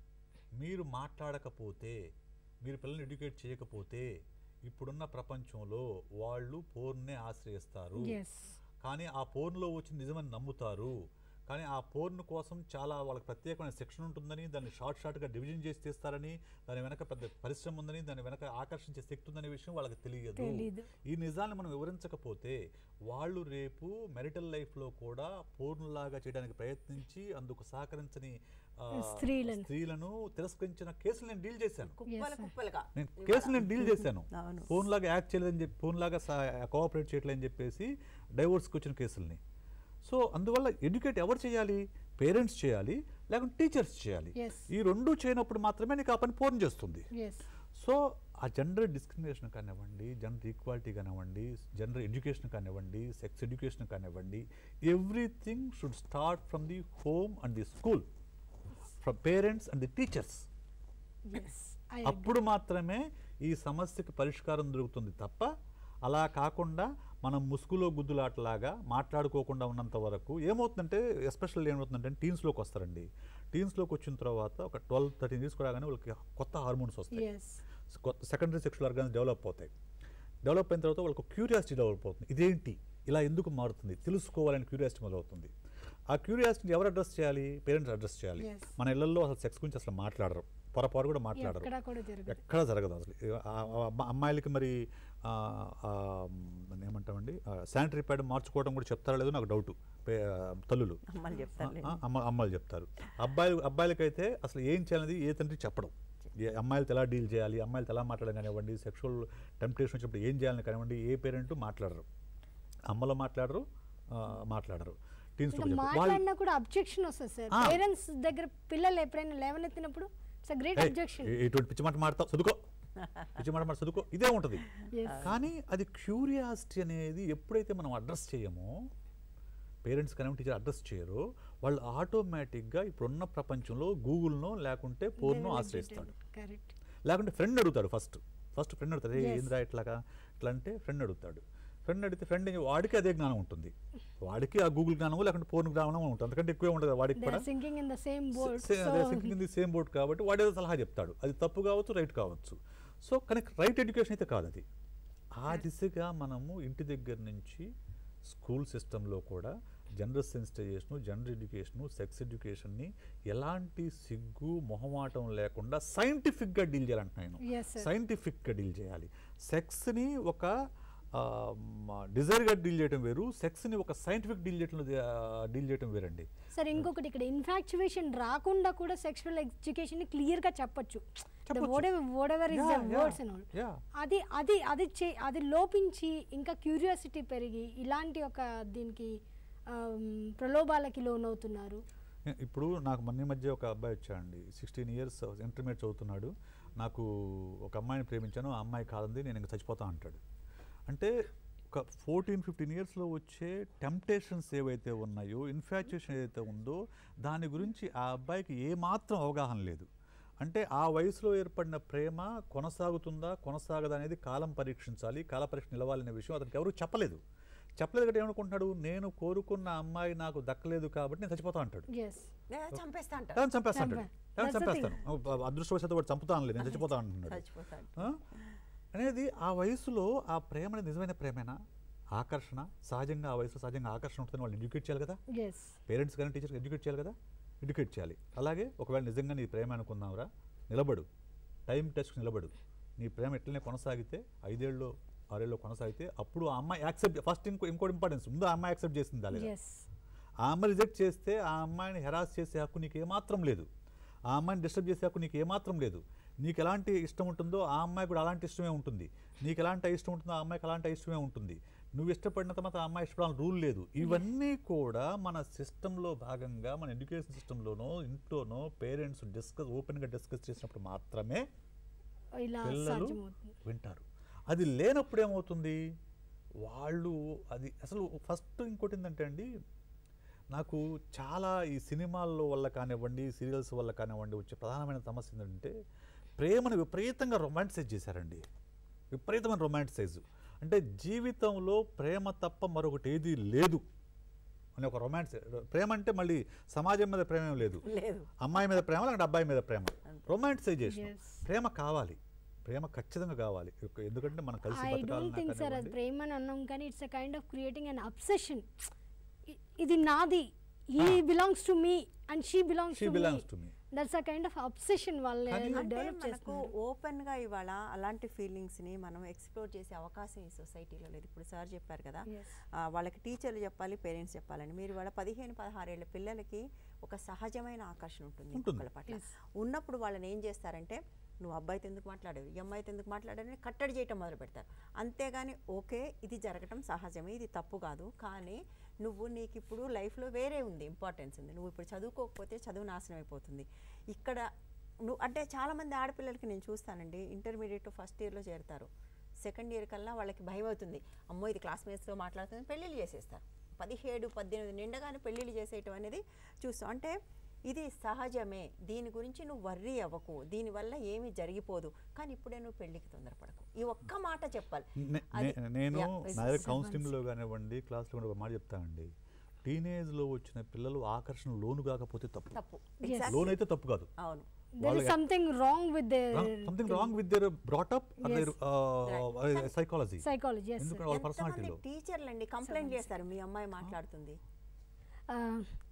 మీరు మాట్లాడకపోతే మీరు పిల్లల్ని ఎడ్యుకేట్ చేయకపోతే ఇప్పుడున్న ప్రపంచంలో వాళ్ళు పోర్నే ఆశ్రయిస్తారు ఎస్ కానీ ఆ పోర్న్లో వచ్చి నిజమని నమ్ముతారు కానీ ఆ పోర్న్ కోసం చాలా వాళ్ళకి ప్రత్యేకమైన సెక్షన్ ఉంటుందని దాన్ని షార్ట్ షార్ట్గా డివిజన్ చేసి తీస్తారని దాని వెనక పెద్ద పరిశ్రమ ఉందని దాని వెనక ఆకర్షించే శక్తి ఉందనే విషయం వాళ్ళకి తెలియదు తెలీదు. ఈ నిజాన్ని మనం వివరించకపోతే వాళ్ళు రేపు మెరిటల్ లైఫ్లో కూడా పోర్న్ లాగా చేయడానికి ప్రయత్నించి అందుకు సహకరించని ఆ, స్త్రీలను. స్త్రీలను తిరస్కరించిన కేసులు నేను డీల్ చేశాను కుప్పలు కుప్పలుగా నేను కేసులు నేను డీల్ చేశాను అవును. ఫోన్ లాగా యాక్ట్ చేయలేదని చెప్పి ఫోన్ లాగా కోఆపరేట్ చేయట్లేదని చెప్పేసి డైవోర్స్కి వచ్చిన కేసుల్ని సో అందువల్ల ఎడ్యుకేట్ ఎవరు చేయాలి పేరెంట్స్ చేయాలి లేకుంటే టీచర్స్ చేయాలి Yes. ఈ రెండు చేయనప్పుడు మాత్రమే నీకు ఆ పని పూర్ణ చేస్తుంది ఎస్ సో ఆ జెండర్ డిస్క్రిమినేషన్ కానివ్వండి జెండర్ ఈక్వాలిటీ కానివ్వండి జెండర్ ఎడ్యుకేషన్ కానివ్వండి సెక్స్ ఎడ్యుకేషన్ కానివ్వండి everything should start from the home and the school from parents and the teachers yes I అప్పుడు మాత్రమే ఈ సమస్యకి పరిష్కారం దొరుకుతుంది తప్ప అలా కాకుండా మనం ముసుగులో గుద్దులాటలాగా మాట్లాడుకోకుండా ఉన్నంత వరకు ఏమవుతుందంటే ఎస్పెషల్ ఏమవుతుందంటే టీన్స్లోకి వస్తారండి టీన్స్లోకి వచ్చిన తర్వాత ఒక ట్వెల్వ్ థర్టీన్ ఇయర్స్ రాగానే వాళ్ళకి కొత్త హార్మోన్స్ వస్తాయి ఎస్ కొత్త సెకండరీ సెక్షువల్ ఆర్గాన్స్ డెవలప్ అవుతాయి డెవలప్ అయిన తర్వాత వాళ్ళకు క్యూరియాసిటీ డెవలప్ అవుతుంది ఇదేంటి ఇలా ఎందుకు మారుతుంది తెలుసుకోవాలని క్యూరియాసిటీ మొదలవుతుంది ఆ క్యూరియాసిటీని ఎవరు అడ్రస్ చేయాలి పేరెంట్స్ అడ్రస్ చేయాలి Yes. మన ఇళ్లలో అసలు సెక్స్ గురించి అసలు మాట్లాడరు పొరపాటు కూడా మాట్లాడరు ఎక్కడ కూడా జరగదు ఎక్కడ జరగదు అసలు ఏ- ఆ- ఆ అమ్మ- అమ్మాయిలకి మరి ఆ, ఆ, మ్, ఏమంటామండి శానిటరీ ప్యాడ్ మార్చుకోవడం కూడా చెప్తారా లేదో నాకు డౌట్ తల్లులు అమ్మలు చెప్తారు ఆ, అమ్మ అమ్మాయిలు చెప్తారు అబ్బాయిలు అబ్బాయిలకైతే అసలు ఏం చేయాలనేది ఏ తండ్రి చెప్పడం ఏ అమ్మాయిలతో ఎలా డీల్ చేయాలి అమ్మాయిలతో ఎలా మాట్లాడడం కానివ్వండి సెక్షువల్ టెంప్టేషన్ వచ్చినప్పుడు ఏం చేయాలని కానివ్వండి ఏ పేరెంట్ మాట్లాడరు అమ్మలో మాట్లాడరు ఆ, మాట్లాడరు టీన్స్ ఇంకా మాట్లాడినా కూడా అబ్జెక్షన్ వస్తుంది సార్ ఆ. పేరెంట్స్ దగ్గర పిల్లలు ఎప్పుడైనా లేవనెత్తినప్పుడు ఇట్స్ అ గ్రేట్ అబ్జెక్షన్ ఎటువంటి పిచ్చి మాట మాడతావు చదువుకో పిచ్చి మాట మాట చదువుకో ఇదే ఉంటుంది కానీ అది క్యూరియాసిటీ అనేది ఎప్పుడైతే మనం అడ్రస్ చేయమో పేరెంట్స్ కానీ టీచర్ అడ్రస్ చేయరో వాళ్ళు ఆటోమేటిక్గా ఇప్పుడున్న ప్రపంచంలో గూగుల్నో లేకుంటే ఫోన్నో ఆశ్రయిస్తాడు కరెక్ట్ లేకుంటే ఫ్రెండ్ అడుగుతాడు ఫస్ట్ ఫస్ట్ ఫ్రెండ్ అడుగుతాడు "ఏ, Yes. ఏందిరా ఇట్లాగా ఇట్లా అంటే ఫ్రెండ్ అడుగుతాడు ఫ్రెండ్ అడిగితే ఫ్రెండ్ వాడికి అదే జ్ఞానం ఉంటుంది వాడికి ఆ గూగుల్ జ్ఞానం లేకుంటే ఫోన్ జ్ఞానం ఉంటుంది అంతకంటే ఎక్కువే ఉంటుంది వాడికి దే కూడా are sinking in the same board సే- అదే sinking in the same board కాబట్టి వాడు ఏదో సలహా చెప్తాడు అది తప్పు కావచ్చు రైట్ కావచ్చు సో కానీ రైట్ ఎడ్యుకేషన్ అయితే కాదు అది ఆ దిశగా మనము ఇంటి దగ్గర నుంచి స్కూల్ సిస్టంలో కూడా general sensitization general education sex ఎడ్యుకేషన్ని ఎలాంటి సిగ్గు మొహమాటం లేకుండా సైంటిఫిక్గా డీల్ చేయాలంటున్నాను ఎస్ సార్ సైంటిఫిక్గా డీల్ చేయాలి సెక్స్ని ఒక డిజైర్గా డీల్ చేయడం వేరు సెక్స్ని ఒక సైంటిఫిక్ డీల్ చేయడం డీల్ చేయడం వేరండి సార్ ఇంకొకటి ఇక్కడ ఇన్ఫాక్చువేషన్ రాకుండా కూడా సెక్షువల్ ఎడ్యుకేషన్ క్లియర్ గా చెప్పొచ్చు చెప్పొచ్చు. Whatever whatever is Yeah, yeah, words and all yeah. అది అది అది చే అది లోపించి ఇంకా క్యూరియాసిటీ పెరిగి ఇలాంటి ఒక దీనికి ఆమ్, ప్రలోభాలకి లోనవుతున్నారు ఇప్పుడు నాకు మొన్న ఈ మధ్య ఒక అబ్బాయి వచ్చాడండి సిక్స్టీన్ ఇయర్స్ ఇంటర్మీడియట్ చదువుతున్నాడు నాకు ఒక అమ్మాయిని ప్రేమించాను ఆ అమ్మాయి కాదంది నేను ఇంకా చచ్చిపోతా అంటాడు అంటే ఒక ఫోర్టీన్ ఫిఫ్టీన్ ఇయర్స్లో వచ్చే టెంప్టేషన్స్ ఏవైతే ఉన్నాయో ఇన్ఫాచ్యుయేషన్ ఏదైతే ఉందో దాని గురించి ఆ అబ్బాయికి ఏమాత్రం అవగాహన లేదు అంటే ఆ వయసులో ఏర్పడిన ప్రేమ కొనసాగుతుందా కొనసాగదా అనేది కాలం పరీక్షించాలి కాల పరీక్ష నిలవాలనే విషయం అతనికి ఎవరు చెప్పలేదు చెప్పలేదు కాబట్టి ఏమనుకుంటున్నాడు నేను కోరుకున్న అమ్మాయి నాకు దక్కలేదు కాబట్టి నేను చచ్చిపోతా అంటాడు ఎస్ ఏ, చంపేస్తా అంటారు ఎవరిని చంపేస్తాడు చంపే. ఎవరిని That's the thing. చంపేస్తాను అ- అదృష్టవశాత్తు వాడు చంపుతానులే నేను చచ్చిపోతా అంటున్నాడు చచ్చిపోతాడు ఆ? అనేది ఆ వయసులో ఆ ప్రేమ అనేది నిజమైన ప్రేమేనా ఆకర్షణ సహజంగా ఆ వయసులో సహజంగా ఆకర్షణ ఉంటుందని వాళ్ళు ఎడ్యుకేట్ చేయాలి కదా ఎస్ పేరెంట్స్ కానీ టీచర్స్ ఎడ్యుకేట్ చేయాలి కదా ఎడ్యుకేట్ చేయాలి అలాగే ఒకవేళ నిజంగా నీ ప్రేమ అనుకుందాంరా నిలబడు టైం టెస్ట్ నిలబడు నీ ప్రేమ ఎట్లనే కొనసాగితే ఐదేళ్ళు ఆరేళ్ళు కొనసాగితే అప్పుడు ఆ అమ్మాయి యాక్సెప్ట్ ఫస్ట్ ఇంకో ఇంకోటి ఇంపార్టెన్స్ ముందు ఆ అమ్మాయి యాక్సెప్ట్ చేసిందా లేదా ఎస్ ఆ అమ్మాయి రిజెక్ట్ చేస్తే ఆ అమ్మాయిని హెరాస్ చేసే హక్కు నీకు ఏమాత్రం లేదు ఆ అమ్మాయిని డిస్టర్బ్ చేసే హక్కు నీకు ఏమాత్రం లేదు నీకు ఎలాంటి ఇష్టం ఉంటుందో ఆ అమ్మాయి కూడా అలాంటి ఇష్టమే ఉంటుంది నీకు ఎలాంటి ఇష్టం ఉంటుందో ఆ అమ్మాయికి అలాంటి ఇష్టమే ఉంటుంది నువ్వు ఇష్టపడిన తర్వాత ఆ అమ్మాయి ఇష్టపడాలని రూల్ లేదు ఇవన్నీ కూడా మన సిస్టంలో భాగంగా మన ఎడ్యుకేషన్ సిస్టంలోనో ఇంట్లోనో పేరెంట్స్ డిస్కస్ ఓపెన్గా డిస్కస్ చేసినప్పుడు మాత్రమే ఇలా పిల్లలు సాధ్యమవుతుంది వింటారు అది లేనప్పుడు ఏమవుతుంది వాళ్ళు అది అసలు ఫస్ట్ ఇంకోటి ఏంటంటే అండి నాకు చాలా ఈ సినిమాల్లో వల్ల కానివ్వండి సీరియల్స్ వల్ల కానివ్వండి వచ్చే ప్రధానమైన సమస్య ఏంటంటే ప్రేమను విపరీతంగా రొమాంటిసైజ్ చేశారండి విపరీతమైన రొమాంటిసైజ్ అంటే జీవితంలో ప్రేమ తప్ప మరొకటి ఏది లేదు అని ఒక రొమాన్స్ ప్రేమ అంటే మళ్ళీ సమాజం మీద ప్రేమ ఏం లేదు లేదు అమ్మాయి మీద ప్రేమ లేకపోతే అబ్బాయి మీద ప్రేమ రొమాంటిసైజేషన్ Yes. ప్రేమ కావాలి ప్రేమ ఖచ్చితంగా కావాలి ఒక- ఎందుకంటే మనం కలిసి ఐ డోంట్ థింక్ సార్ అది బతకాలి ప్రేమ అని అన్నాం కానీ it's a kind of creating an obsession ఇది నాది ఈ belongs to me and she belongs she to belongs to me that's a kind of obsession వాళ్ళు కానీ- అంటే డెవలప్ మనకు చేస్తున్నారు ఓపెన్ గా ఇవాళ అలాంటి ఫీలింగ్స్ ని మనం ఎక్స్ప్లోర్ చేసే అవకాశం ఈ సొసైటీలో లేదు ఇప్పుడు సార్ చెప్పారు కదా Yes. ఆ, వాళ్ళకి టీచర్లు చెప్పాలి పేరెంట్స్ చెప్పాలని మీరు వాళ్ళ పదిహేను పదహారేళ్ల పిల్లలకి ఒక సహజమైన ఆకర్షణ ఉంటుంది ఉంటుంది. ఇంకొకళ్ళ పట్ల Yes. ఉన్నప్పుడు వాళ్ళని ఏం చేస్తారంటే నువ్వు అబ్బాయితో ఎందుకు మాట్లాడావు ఈ అమ్మాయితో ఎందుకు మాట్లాడావు అని కట్టడి చేయటం మొదలు పెడతారు అంతేగాని ఓకే ఇది జరగటం సహజమే ఇది తప్పు కాదు కానీ నువ్వు నీకు ఇప్పుడు లైఫ్లో వేరే ఉంది ఇంపార్టెన్స్ ఉంది నువ్వు ఇప్పుడు చదువుకోకపోతే చదువు నాశనం అయిపోతుంది ఇక్కడ నువ్వు అంటే చాలామంది ఆడపిల్లలకి నేను చూస్తానండి ఇంటర్మీడియట్ ఫస్ట్ ఇయర్లో చేరుతారు సెకండ్ ఇయర్ కల్లా వాళ్ళకి భయం అవుతుంది అమ్మో ఇది క్లాస్మేట్స్తో మాట్లాడుతుంది పెళ్ళిళ్ళు చేసేస్తారు పదిహేడు పద్దెనిమిది నిండగానే పెళ్ళిళ్ళు చేసేయటం అనేది చూస్తాం అంటే ఇది సహజమే దీని గురించి నువ్వు వర్రీ అవ్వకు దీనివల్ల ఏమీ జరిగిపోదు కానీ ఇప్పుడే నువ్వు పెళ్ళికి తొందరపడకు ఈ ఒక్క మాట చెప్పాలి నే- అది- నే- నేను Yeah, నా దగ్గర someone's- కౌన్సిలింగ్లో కానివ్వండి క్లాస్లో కూడా ఒక మాట చెప్తానండి టీనేజ్లో వచ్చిన పిల్లలు ఆకర్షణ లోను కాకపోతే తప్పు తప్పు Yes. Exactly. లోన్ అయితే తప్పు కాదు అవును there is something wrong with something wrong with their brought up Yes. Psychology psychology yes ఎందుకంటే వాళ్ళ ఎంతమంది పర్సనాలిటీలో టీచర్లు అండి కంప్లైంట్ చేస్తారు మీ అమ్మాయి మాట్లాడుతుంది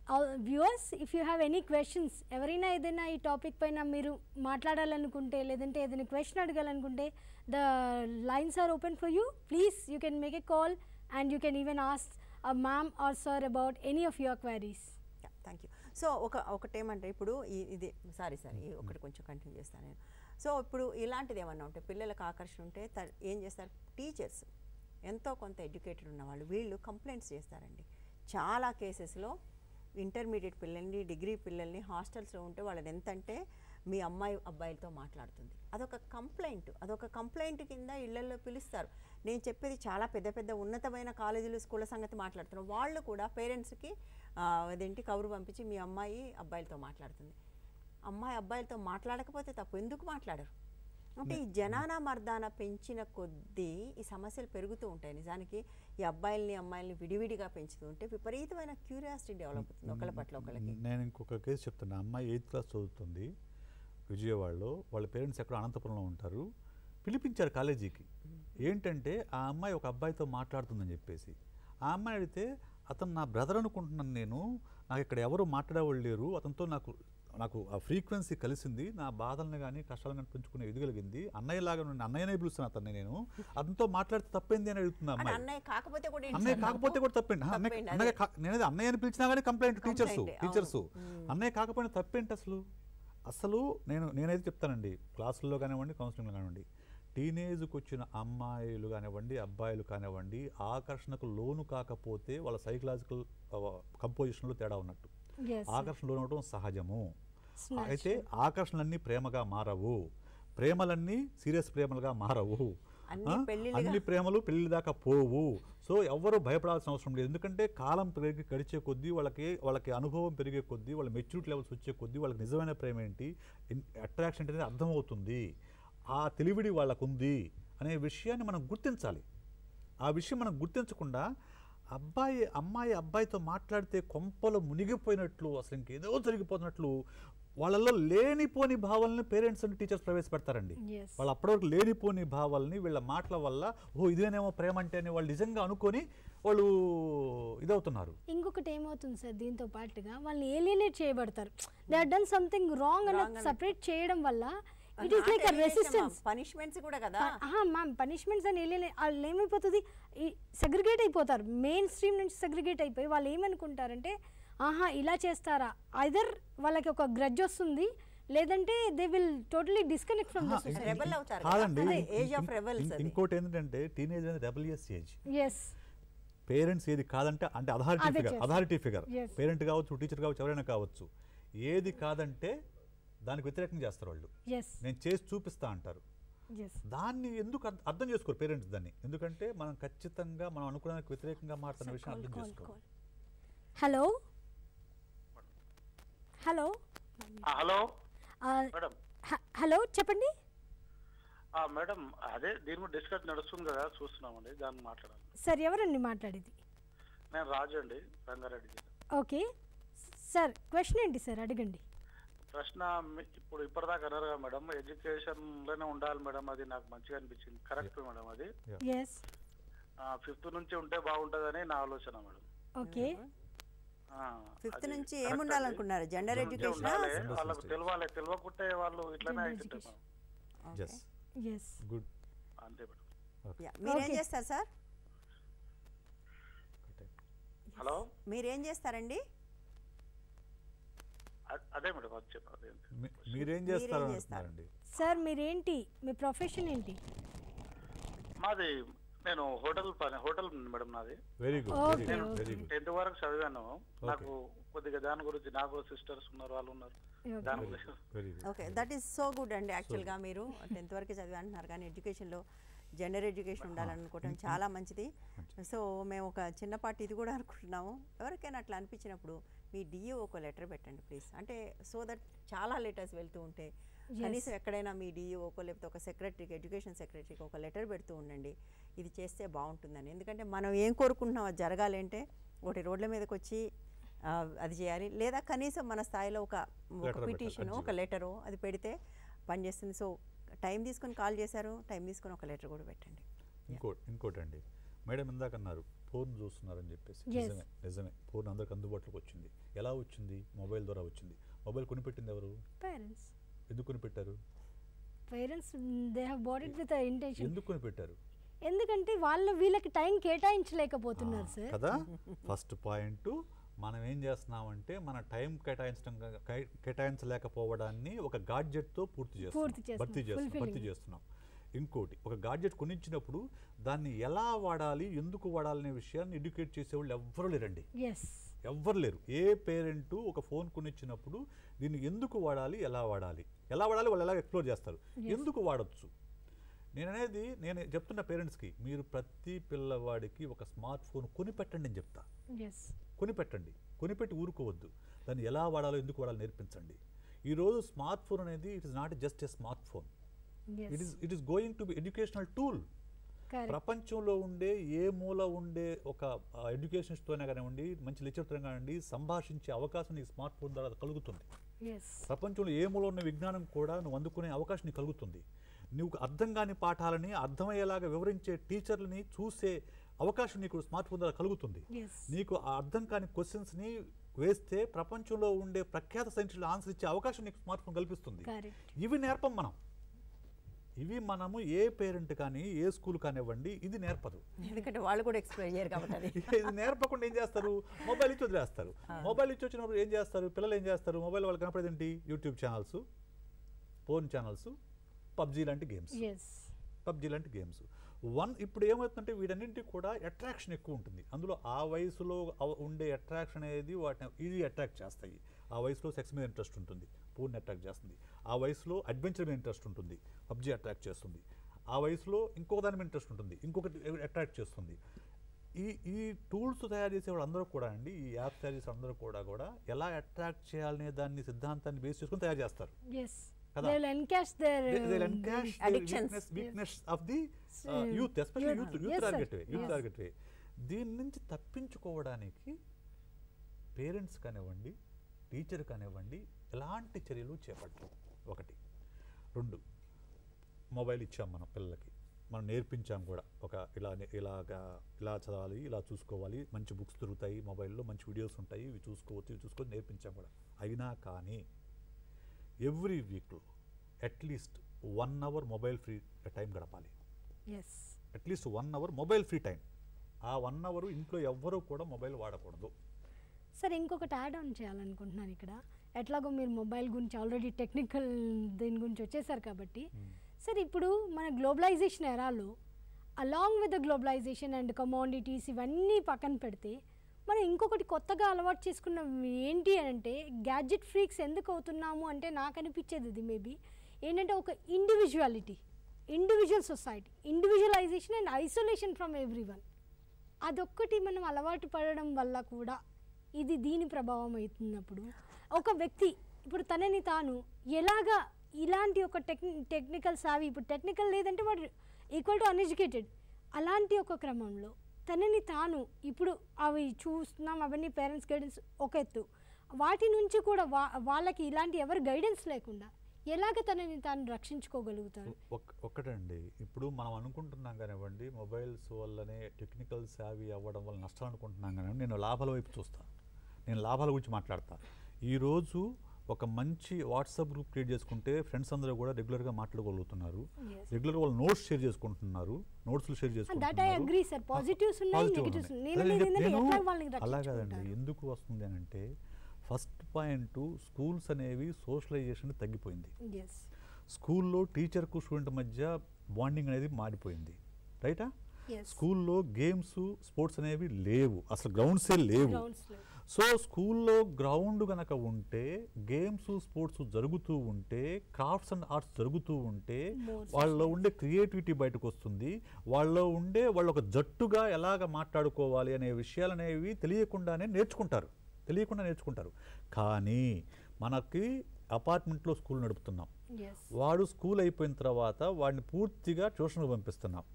viewers if you have any questions ఎవరైనా ఏదైనా ఈ టాపిక్ పైన మీరు మాట్లాడాలనుకుంటే లేదంటే ఏదైనా క్వశ్చన్ అడగాలనుకుంటే the lines are open for you please you can make a call and you can even ask ma'am or sir about any of your queries thank you so ఒక ఒకటేమంటే ఇప్పుడు ఈ ఇది సారీ సారీ ఈ ఒకటి కొంచెం continue చేస్తాను నేను సో ఇప్పుడు ఇలాంటిది ఏమన్నా ఉంటే పిల్లలకు ఆకర్షణ ఉంటే త- ఏం చేస్తారు టీచర్స్ ఎంతో కొంత ఎడ్యుకేటెడ్ ఉన్నవాళ్ళు వీళ్ళు కంప్లైంట్స్ చేస్తారండి చాలా కేసెస్లో ఇంటర్మీడియట్ పిల్లల్ని డిగ్రీ పిల్లల్ని హాస్టల్స్లో ఉంటే వాళ్ళని ఎంతంటే మీ అమ్మాయి అబ్బాయిలతో మాట్లాడుతుంది అదొక కంప్లైంట్ అదొక కంప్లైంట్ కింద ఇళ్లలో పిలుస్తారు నేను చెప్పేది చాలా పెద్ద పెద్ద ఉన్నతమైన కాలేజీలు స్కూళ్ళ సంగతి మాట్లాడుతున్నాను వాళ్ళు కూడా పేరెంట్స్కి అదేంటి కబురు పంపించి మీ అమ్మాయి అబ్బాయిలతో మాట్లాడుతుంది అమ్మాయి అబ్బాయిలతో మాట్లాడకపోతే తప్పు ఎందుకు మాట్లాడరు అంటే ఈ జనానా మర్దాన పెంచిన కొద్దీ ఈ సమస్యలు పెరుగుతూ ఉంటాయి నిజానికి ఈ అబ్బాయిల్ని అమ్మాయిల్ని విడివిడిగా పెంచుతూ ఉంటే విపరీతమైన క్యూరియాసిటీ డెవలప్ అవుతుంది ఒకళ్ళ పట్ల ఒకళ్ళకి నేను ఇంకొక కేసు చెప్తున్నా అమ్మాయి ఎయిత్ క్లాస్ చదువుతుంది విజయవాడలో వాళ్ళ పేరెంట్స్ ఎక్కడ అనంతపురంలో ఉంటారు పిలిపించారు కాలేజీకి ఏంటంటే ఆ అమ్మాయి ఒక అబ్బాయితో మాట్లాడుతుందని చెప్పేసి ఆ అమ్మాయి అడిగితే అతను నా బ్రదర్ అనుకుంటున్నాను నేను నాకు ఇక్కడ ఎవరు మాట్లాడేవాళ్ళు లేరు అతనితో నాకు నాకు ఆ ఫ్రీక్వెన్సీ కలిసింది నా బాధల్ని కానీ కష్టాలను కానీ పెంచుకునే ఎదుగలిగింది అన్నయ్యలాగా నుండి అన్నయ్యనే పిలుస్తాను అతన్ని నేను అతనితో మాట్లాడితే తప్పేంది అని అడుగుతుంది ఆ అంటే అమ్మాయి అన్నయ్య కాకపోతే కూడా ఏంటి అన్నయ్య సార్ కాకపోతే తప్పు? కూడా తప్పేంటి ఆ, అన్నయ్య తప్పేంటి, అన్నయ్య అదే. కా- నేనేది అన్నయ్య అని పిలిచినా కానీ కంప్లైంట్ టీచర్స్ Complaint, అవును. టీచర్స్ మ్మ్. అన్నయ్య కాకపోయినా తప్పేంటి అసలు అసలు నేను నేనైతే చెప్తానండి క్లాసుల్లో కానివ్వండి కౌన్సిలింగ్లో కానివ్వండి టీనేజ్కి వచ్చిన అమ్మాయిలు కానివ్వండి అబ్బాయిలు కానివ్వండి ఆకర్షణకు లోను కాకపోతే వాళ్ళ సైకలాజికల్ కంపోజిషన్లో తేడా ఉన్నట్టు ఎస్ ఆకర్షణ లోను అవడం సహజము అయితే ఆకర్షణలన్నీ ప్రేమగా మారవు ప్రేమలన్నీ సీరియస్ ప్రేమలుగా మారవు అన్నీ ఆ? పెళ్ళిళ్ళుగా- అన్ని ప్రేమలు పెళ్లి దాకా పోవు సో ఎవ్వరూ భయపడాల్సిన అవసరం లేదు ఎందుకంటే కాలం పెరిగి గడిచే కొద్దీ వాళ్ళకి వాళ్ళకి అనుభవం పెరిగే కొద్దీ వాళ్ళ మెచ్యూరిటీ లెవెల్స్ వచ్చే కొద్దీ వాళ్ళకి నిజమైన ప్రేమ ఏంటి అట్రాక్షన్ ఏంటి అనేది అర్థమవుతుంది ఆ తెలివిడి వాళ్ళకు ఉంది అనే విషయాన్ని మనం గుర్తించాలి ఆ విషయం మనం గుర్తించకుండా అబ్బాయి అమ్మాయి అబ్బాయితో మాట్లాడితే కొంపలు మునిగిపోయినట్లు అసలు ఇంకేదో జరిగిపోతున్నట్లు వాళ్ళలో లేనిపోని భావాలని పేరెంట్స్ అండ్ టీచర్స్ ప్రవేశపెడతారండి ఎస్ వాళ్ళు అప్పటివరకు లేనిపోని భావాలని వీళ్ళ మాటల వల్ల ఓ ఇదేనేమో ప్రేమ అంటే అని వాళ్ళు నిజంగా అనుకొని వాళ్ళు ఇదవుతున్నారు ఇంకొకటి ఏమవుతుంది సార్ దీంతో పాటుగా వాళ్ళని ఏలియనేట్ చేయబడతారు they are done something wrong Wrong అని అని- సపరేట్ చేయడం వల్ల it is like a resistance punishments కూడా కదా మ్యామ్ పనిష్మెంట్స్ అని ఏలియనే వాళ్ళు ఏమైపోతుంది ఈ సెగ్రిగేట్ అయిపోతారు మెయిన్ స్ట్రీమ్ నుంచి సెగ్రిగేట్ అయిపోయి వాళ్ళు ఏమనుకుంటారంటే ఆహా ఇలా చేస్తారా ఐదర్ వాళ్ళకి ఒక గ్రడ్జ్ వస్తుంది లేదంటే they will totally disconnect from the ఆహా, సొసైటీ ఇం- Rebel ఇం- అవుతారు కాదండి కదా. అదే, ఇం- age of ఇం- rebels ఇం- అది. ఇంకోటి ఏంటంటే టీనేజ్ అనేది రెబలియస్ ఏజ్ ఎస్ పేరెంట్స్ ఏది కాదంటే అంటే అథారిటీ అదే ఫిగర్ చేస్తారు. Authority figure Yes. పేరెంట్ కావచ్చు టీచర్ కావచ్చు ఎవరైనా కావచ్చు ఏది కాదంటే దానికి వ్యతిరేకం చేస్తారు వాళ్ళు ఎస్ నేను చేసి చూపిస్తా అంటారు ఎస్ దాన్ని ఎందుకు అర్థ- అర్థం చేసుకోరు పేరెంట్స్ దాన్ని ఎందుకంటే మనం ఖచ్చితంగా మనం అనుకున్నానికి వ్యతిరేకంగా మారుతున్న విషయం అర్థం చేసుకోవాలి హలో హలో ఆ, హలో మేడం హలో చెప్పండి ఆ, మేడం అదే దీని మీద డిస్కస్ నడుస్తుంది కదా చూస్తున్నామండి దాన్ని మాట్లాడాలి సార్ ఎవరండి మాట్లాడేది నేను రాజు అండి రంగారెడ్డి జిల్లా ఓకే సార్ క్వశ్చన్ ఏంటి సార్ అడగండి ప్రశ్న మీ- ఇప్పుడు ఇప్పటిదాకా అన్నారు కదా మేడం ఎడ్యుకేషన్ లోనే ఉండాలి మేడం అది నాకు మంచిగా అనిపించింది కరెక్ట్ మేడం అది ఎస్ ఫిఫ్త్ నుంచి ఉంటే బాగుంటుందని నా ఆలోచన మేడం ఓకే ఆ, ఫిఫ్త్ అది నుంచి correct ఏముండాలనుకున్నారు అండి. జెండర్ Fifth నుంచి ఎడ్యుకేషన్ ఉండాలి, Gender వాళ్ళకు studies. తెలియాలి తెలియకుంటే వాళ్ళు ఇట్లనే Gender అవుతుంటారు education. Madam. Yes yes good అంతే మేడం మీరేం Okay. చేస్తారు సార్ హలో మీరేం చేస్తారండి అ- అదే మేడం అది చెప్పారు అదే మీరేం చేస్తారు మీరేం చేస్తారు? అంటున్నారండి సార్ మీరేంటి మీ ప్రొఫెషన్ ఏంటి మాది నేను హోటల్ పని హోటల్ ఉంది మేడం నాది very good Okay, very good okay. Very good tenth వరకు చదివాను నాకు కొద్దిగా దాని గురించి నాకు సిస్టర్స్ ఉన్నారు వాళ్ళు ఉన్నారు Okay. దాని గురించి very good okay that is so good అండి యాక్చువల్గా మీరు టెన్త్ వరకు చదివి అంటున్నారు కానీ ఎడ్యుకేషన్లో జెండర్ ఎడ్యుకేషన్ ఉండాలనుకోవటం చాలా మంచిది సో మేము ఒక చిన్నపాటి ఇది కూడా అనుకుంటున్నాము ఎవరికైనా అట్లా అనిపించినప్పుడు మీ డిఓ ఒక లెటర్ పెట్టండి ప్లీజ్ అంటే సో దట్ చాలా లెటర్స్ వెళ్తూ ఉంటే కనీసం ఎక్కడైనా మీ డిఓకో లేకపోతే ఒక సెక్రటరీకి ఎడ్యుకేషన్ సెక్రటరీకి ఒక లెటర్ పెడుతూ ఉండండి ఇది చేస్తే బాగుంటుందని ఎందుకంటే మనం ఏం కోరుకుంటున్నాం అది జరగాలి అంటే ఒకటి రోడ్ల మీదకి వచ్చి ఆ, అది చేయాలి లేదా కనీసం మన స్థాయిలో ఒక ఒక Letter పెట్టాలి, పిటిషన్ ఒక urgent. లెటరు అది పెడితే పనిచేస్తుంది సో టైం తీసుకొని కాల్ చేశారు టైం తీసుకొని ఒక లెటర్ కూడా పెట్టండి ఇంకోటి ఇంకోటి అండి మేడం ఇందాక అన్నారు ఫోన్ చూస్తున్నారని చెప్పేసి Yes. నిజమే నిజమే ఫోన్ అందరికి అందుబాటులోకి వచ్చింది ఎలా వచ్చింది మొబైల్ ద్వారా వచ్చింది మొబైల్ కొనిపెట్టింది ఎవరు పేరెంట్స్ ఎందుకు కొనిపెట్టారు parents they have bought it with intention ఎందుకు కొనిపెట్టారు ఎందుకంటే వాళ్ళు వీళ్ళకి టైం కేటాయించలేకపోతున్నారు ఆ, సార్ కదా ఫస్ట్ పాయింట్ మనం ఏం చేస్తున్నామంటే మన టైం కేటాయించడం గా- కై- కేటాయించలేకపోవడాన్ని ఒక గాడ్జెట్తో పూర్తి చేస్తున్నాం పూర్తి చేస్తున్నాం, భర్తీ చేస్తున్నాం భర్తీ fulfilling. చేస్తున్నాం ఇంకోటి ఒక గాడ్జెట్ కొనిచ్చినప్పుడు దాన్ని ఎలా వాడాలి ఎందుకు వాడాలనే విషయాన్ని ఎడ్యుకేట్ చేసేవాళ్ళు ఎవ్వరూ లేరండి ఎస్ ఎవ్వరు లేరు ఏ పేరెంట్ ఒక ఫోన్ కొనిచ్చినప్పుడు దీన్ని ఎందుకు వాడాలి ఎలా వాడాలి ఎలా వాడాలి వాళ్ళు ఎలా ఎక్స్ప్లోర్ చేస్తారు ఎందుకు వాడచ్చు నేను అనేది నేను చెప్తున్న పేరెంట్స్కి మీరు ప్రతి పిల్లవాడికి ఒక స్మార్ట్ ఫోన్ కొనిపెట్టండి అని చెప్తా ఎస్ కొనిపెట్టండి కొనిపెట్టి ఊరుకోవద్దు దాన్ని ఎలా వాడాలో ఎందుకు వాడాలో నేర్పించండి ఈరోజు స్మార్ట్ ఫోన్ అనేది it is not just a smart phone it is is it is going to be educational tool correct ప్రపంచంలో ఉండే ఏ మూల ఉండే ఒక ఎడ్యుకేషన్స్తోనే కానివ్వండి మంచి లెక్చర్తో కానివ్వండి సంభాషించే అవకాశం నీకు స్మార్ట్ ఫోన్ ద్వారా కలుగుతుంది ఎస్ ప్రపంచంలో ఏ మూల ఉన్న విజ్ఞానం కూడా నువ్వు అందుకునే అవకాశం నీకు కలుగుతుంది నువ్వు అర్థం కాని పాఠాలని అర్థమయ్యేలాగా వివరించే టీచర్లని చూసే అవకాశం నీకు స్మార్ట్ ఫోన్ ద్వారా కలుగుతుంది ఎస్ నీకు ఆ అర్థం కాని క్వశ్చన్స్ని వేస్తే ప్రపంచంలో ఉండే ప్రఖ్యాత సైంటిస్టులు ఆన్సర్ ఇచ్చే అవకాశం నీకు స్మార్ట్ ఫోన్ కల్పిస్తుంది కరెక్ట్ ఇవి నేర్పం మనం ఇవి మనము ఏ పేరెంట్ కానీ ఏ స్కూల్ కానివ్వండి ఇది నేర్పదు ఎందుకంటే వాళ్ళు కూడా ఎక్స్ప్లెయిన్ చేయరు కాబట్టి అది ఇది నేర్పకుండా ఏం చేస్తారు మొబైల్ ఇచ్చి వదిలేస్తారు మొబైల్ ఇచ్చి వచ్చినప్పుడు ఏం చేస్తారు పిల్లలు ఏం చేస్తారు మొబైల్ వాళ్ళకి కనపడేది ఏంటి YouTube channels phone channels PUBG లాంటి గేమ్స్ ఎస్ పబ్జీ లాంటి గేమ్స్ వన్ ఇప్పుడు ఏమవుతుందంటే వీటన్నింటికి కూడా అట్రాక్షన్ ఎక్కువ ఉంటుంది అందులో ఆ వయసులో అవ- ఉండే అట్రాక్షన్ అనేది వాటిని ఇది అట్రాక్ట్ చేస్తాయి ఆ వయసులో సెక్స్ మీద ఇంట్రెస్ట్ ఉంటుంది పూర్ని అట్రాక్ట్ చేస్తుంది ఆ వయసులో అడ్వెంచర్ మీద ఇంట్రెస్ట్ ఉంటుంది పబ్జీ అట్రాక్ట్ చేస్తుంది ఆ వయసులో ఇంకొక దాని మీద ఇంట్రెస్ట్ ఉంటుంది ఇంకొకటి అట్రాక్ట్ చేస్తుంది ఈ ఈ టూల్స్ తయారు చేసే వాళ్ళందరూ కూడా అండి ఈ యాప్స్ తయారు చేసే అందరూ కూడా కూడా ఎలా అట్రాక్ట్ చేయాలనే దాన్ని సిద్ధాంతాన్ని బేస్ చేసుకొని తయారు చేస్తారు ఎస్ కదా? They will encash their They- they'll encash their Addictions. weakness, weakness of the uh, Mm. youth, especially Youth. youth, youth Yes, sir. target way, youth Yes. target way. దీని నుంచి తప్పించుకోవడానికి పేరెంట్స్ కానివ్వండి teacher కానివ్వండి ఎలాంటి చర్యలు చేపట్టాలి ఒకటి రెండు మొబైల్ ఇచ్చాం మనం పిల్లలకి మనం నేర్పించాం కూడా ఒక ఇలా నే- ఇలాగా ఇలా చదవాలి ఇలా చూసుకోవాలి మంచి బుక్స్ దొరుకుతాయి మొబైల్లో మంచి వీడియోస్ ఉంటాయి ఇవి చూసుకోవచ్చు ఇవి చూసుకొని నేర్పించాం కూడా అయినా కానీ ఎవ్రీ వీక్లో at least one hour mobile free time గడపాలి yes at least one hour mobile free time ఆ వన్ అవర్ ఇంట్లో ఎవ్వరూ కూడా మొబైల్ వాడకూడదు సార్ ఇంకొకటి యాడ్ ఆన్ చేయాలనుకుంటున్నాను ఇక్కడ ఎట్లాగో మీరు మొబైల్ గురించి ఆల్రెడీ టెక్నికల్ దీని గురించి వచ్చేసారు కాబట్టి సార్ ఇప్పుడు మన గ్లోబలైజేషన్ ఎరాలో along with the globalisation and commodities ఇవన్నీ పక్కన పెడితే మనం ఇంకొకటి కొత్తగా అలవాటు చేసుకున్న ఏంటి అని అంటే గ్యాడ్జెట్ ఫ్రీక్స్ ఎందుకు అవుతున్నాము అంటే నాకు అనిపించేది ఇది మేబీ ఏంటంటే ఒక individuality individual society individualisation and isolation from everyone అదొక్కటి మనం అలవాటు పడడం వల్ల కూడా ఇది దీని ప్రభావం అవుతున్నప్పుడు ఒక వ్యక్తి ఇప్పుడు తనని తాను ఎలాగా ఇలాంటి ఒక టెక్ టెక్నికల్ సావి ఇప్పుడు టెక్నికల్ లేదంటే వాడు ఈక్వల్ టు అన్ఎడ్యుకేటెడ్ అలాంటి ఒక క్రమంలో తనని తాను ఇప్పుడు అవి చూస్తున్నాం అవన్నీ పేరెంట్స్ గైడెన్స్ ఒక ఎత్తు వాటి నుంచి కూడా వా వాళ్ళకి ఇలాంటి ఎవరు గైడెన్స్ లేకుండా ఎలాగ తనని తాను రక్షించుకోగలుగుతారు ఒక్- ఒక్కటండి ఇప్పుడు మనం అనుకుంటున్నాం కానివ్వండి మొబైల్స్ వల్లనే టెక్నికల్ సేవీ అవ్వడం వల్ల నష్టాలు అనుకుంటున్నాం కానివ్వండి నేను లాభాల వైపు చూస్తా నేను లాభాల గురించి మాట్లాడతా ఈరోజు ఒక మంచి వాట్సాప్ గ్రూప్ క్రియేట్ చేసుకుంటే ఫ్రెండ్స్ అందరూ కూడా రెగ్యులర్గా మాట్లాడగలుగుతున్నారు Yes. రెగ్యులర్గా వాళ్ళు నోట్స్ షేర్ చేసుకుంటున్నారు నోట్స్లు షేర్ దట్ ఐ చేసుకుంటున్నారు అగ్రీ సార్ పాజిటివ్స్ ఉన్నాయి Positive నెగిటివ్స్ ఉన్నాయి. నేను అదే అనేది నేను ఏంటంటే చెప్- ఎట్లా నేను వాళ్ళని అలా కాదండి రక్షించుకుంటారు ఎందుకు వస్తుంది అని అంటే ఫస్ట్ పాయింట్ స్కూల్స్ అనేవి సోషలైజేషన్ తగ్గిపోయింది ఎస్ స్కూల్లో టీచర్కు స్టూడెంట్ మధ్య బాండింగ్ అనేది మారిపోయింది రైటా ఎస్ స్కూల్లో గేమ్స్ స్పోర్ట్స్ అనేవి లేవు అసలు గ్రౌండ్సే లేవు గ్రౌండ్స్లో సో స్కూల్లో గ్రౌండ్ గనక ఉంటే గేమ్స్ స్పోర్ట్స్ జరుగుతూ ఉంటే క్రాఫ్ట్స్ అండ్ ఆర్ట్స్ జరుగుతూ ఉంటే More వాళ్ళలో ఉండే క్రియేటివిటీ బయటకు వస్తుంది వాళ్ళలో ఉండే వాళ్ళు ఒక జట్టుగా ఎలాగ మాట్లాడుకోవాలి అనే విషయాలు అనేవి తెలియకుండానే నేర్చుకుంటారు తెలియకుండా నేర్చుకుంటారు కానీ మనకి అపార్ట్మెంట్లో స్కూల్ నడుపుతున్నాం ఎస్ వాడు స్కూల్ అయిపోయిన తర్వాత వాడిని పూర్తిగా ట్యూషన్కి పంపిస్తున్నాం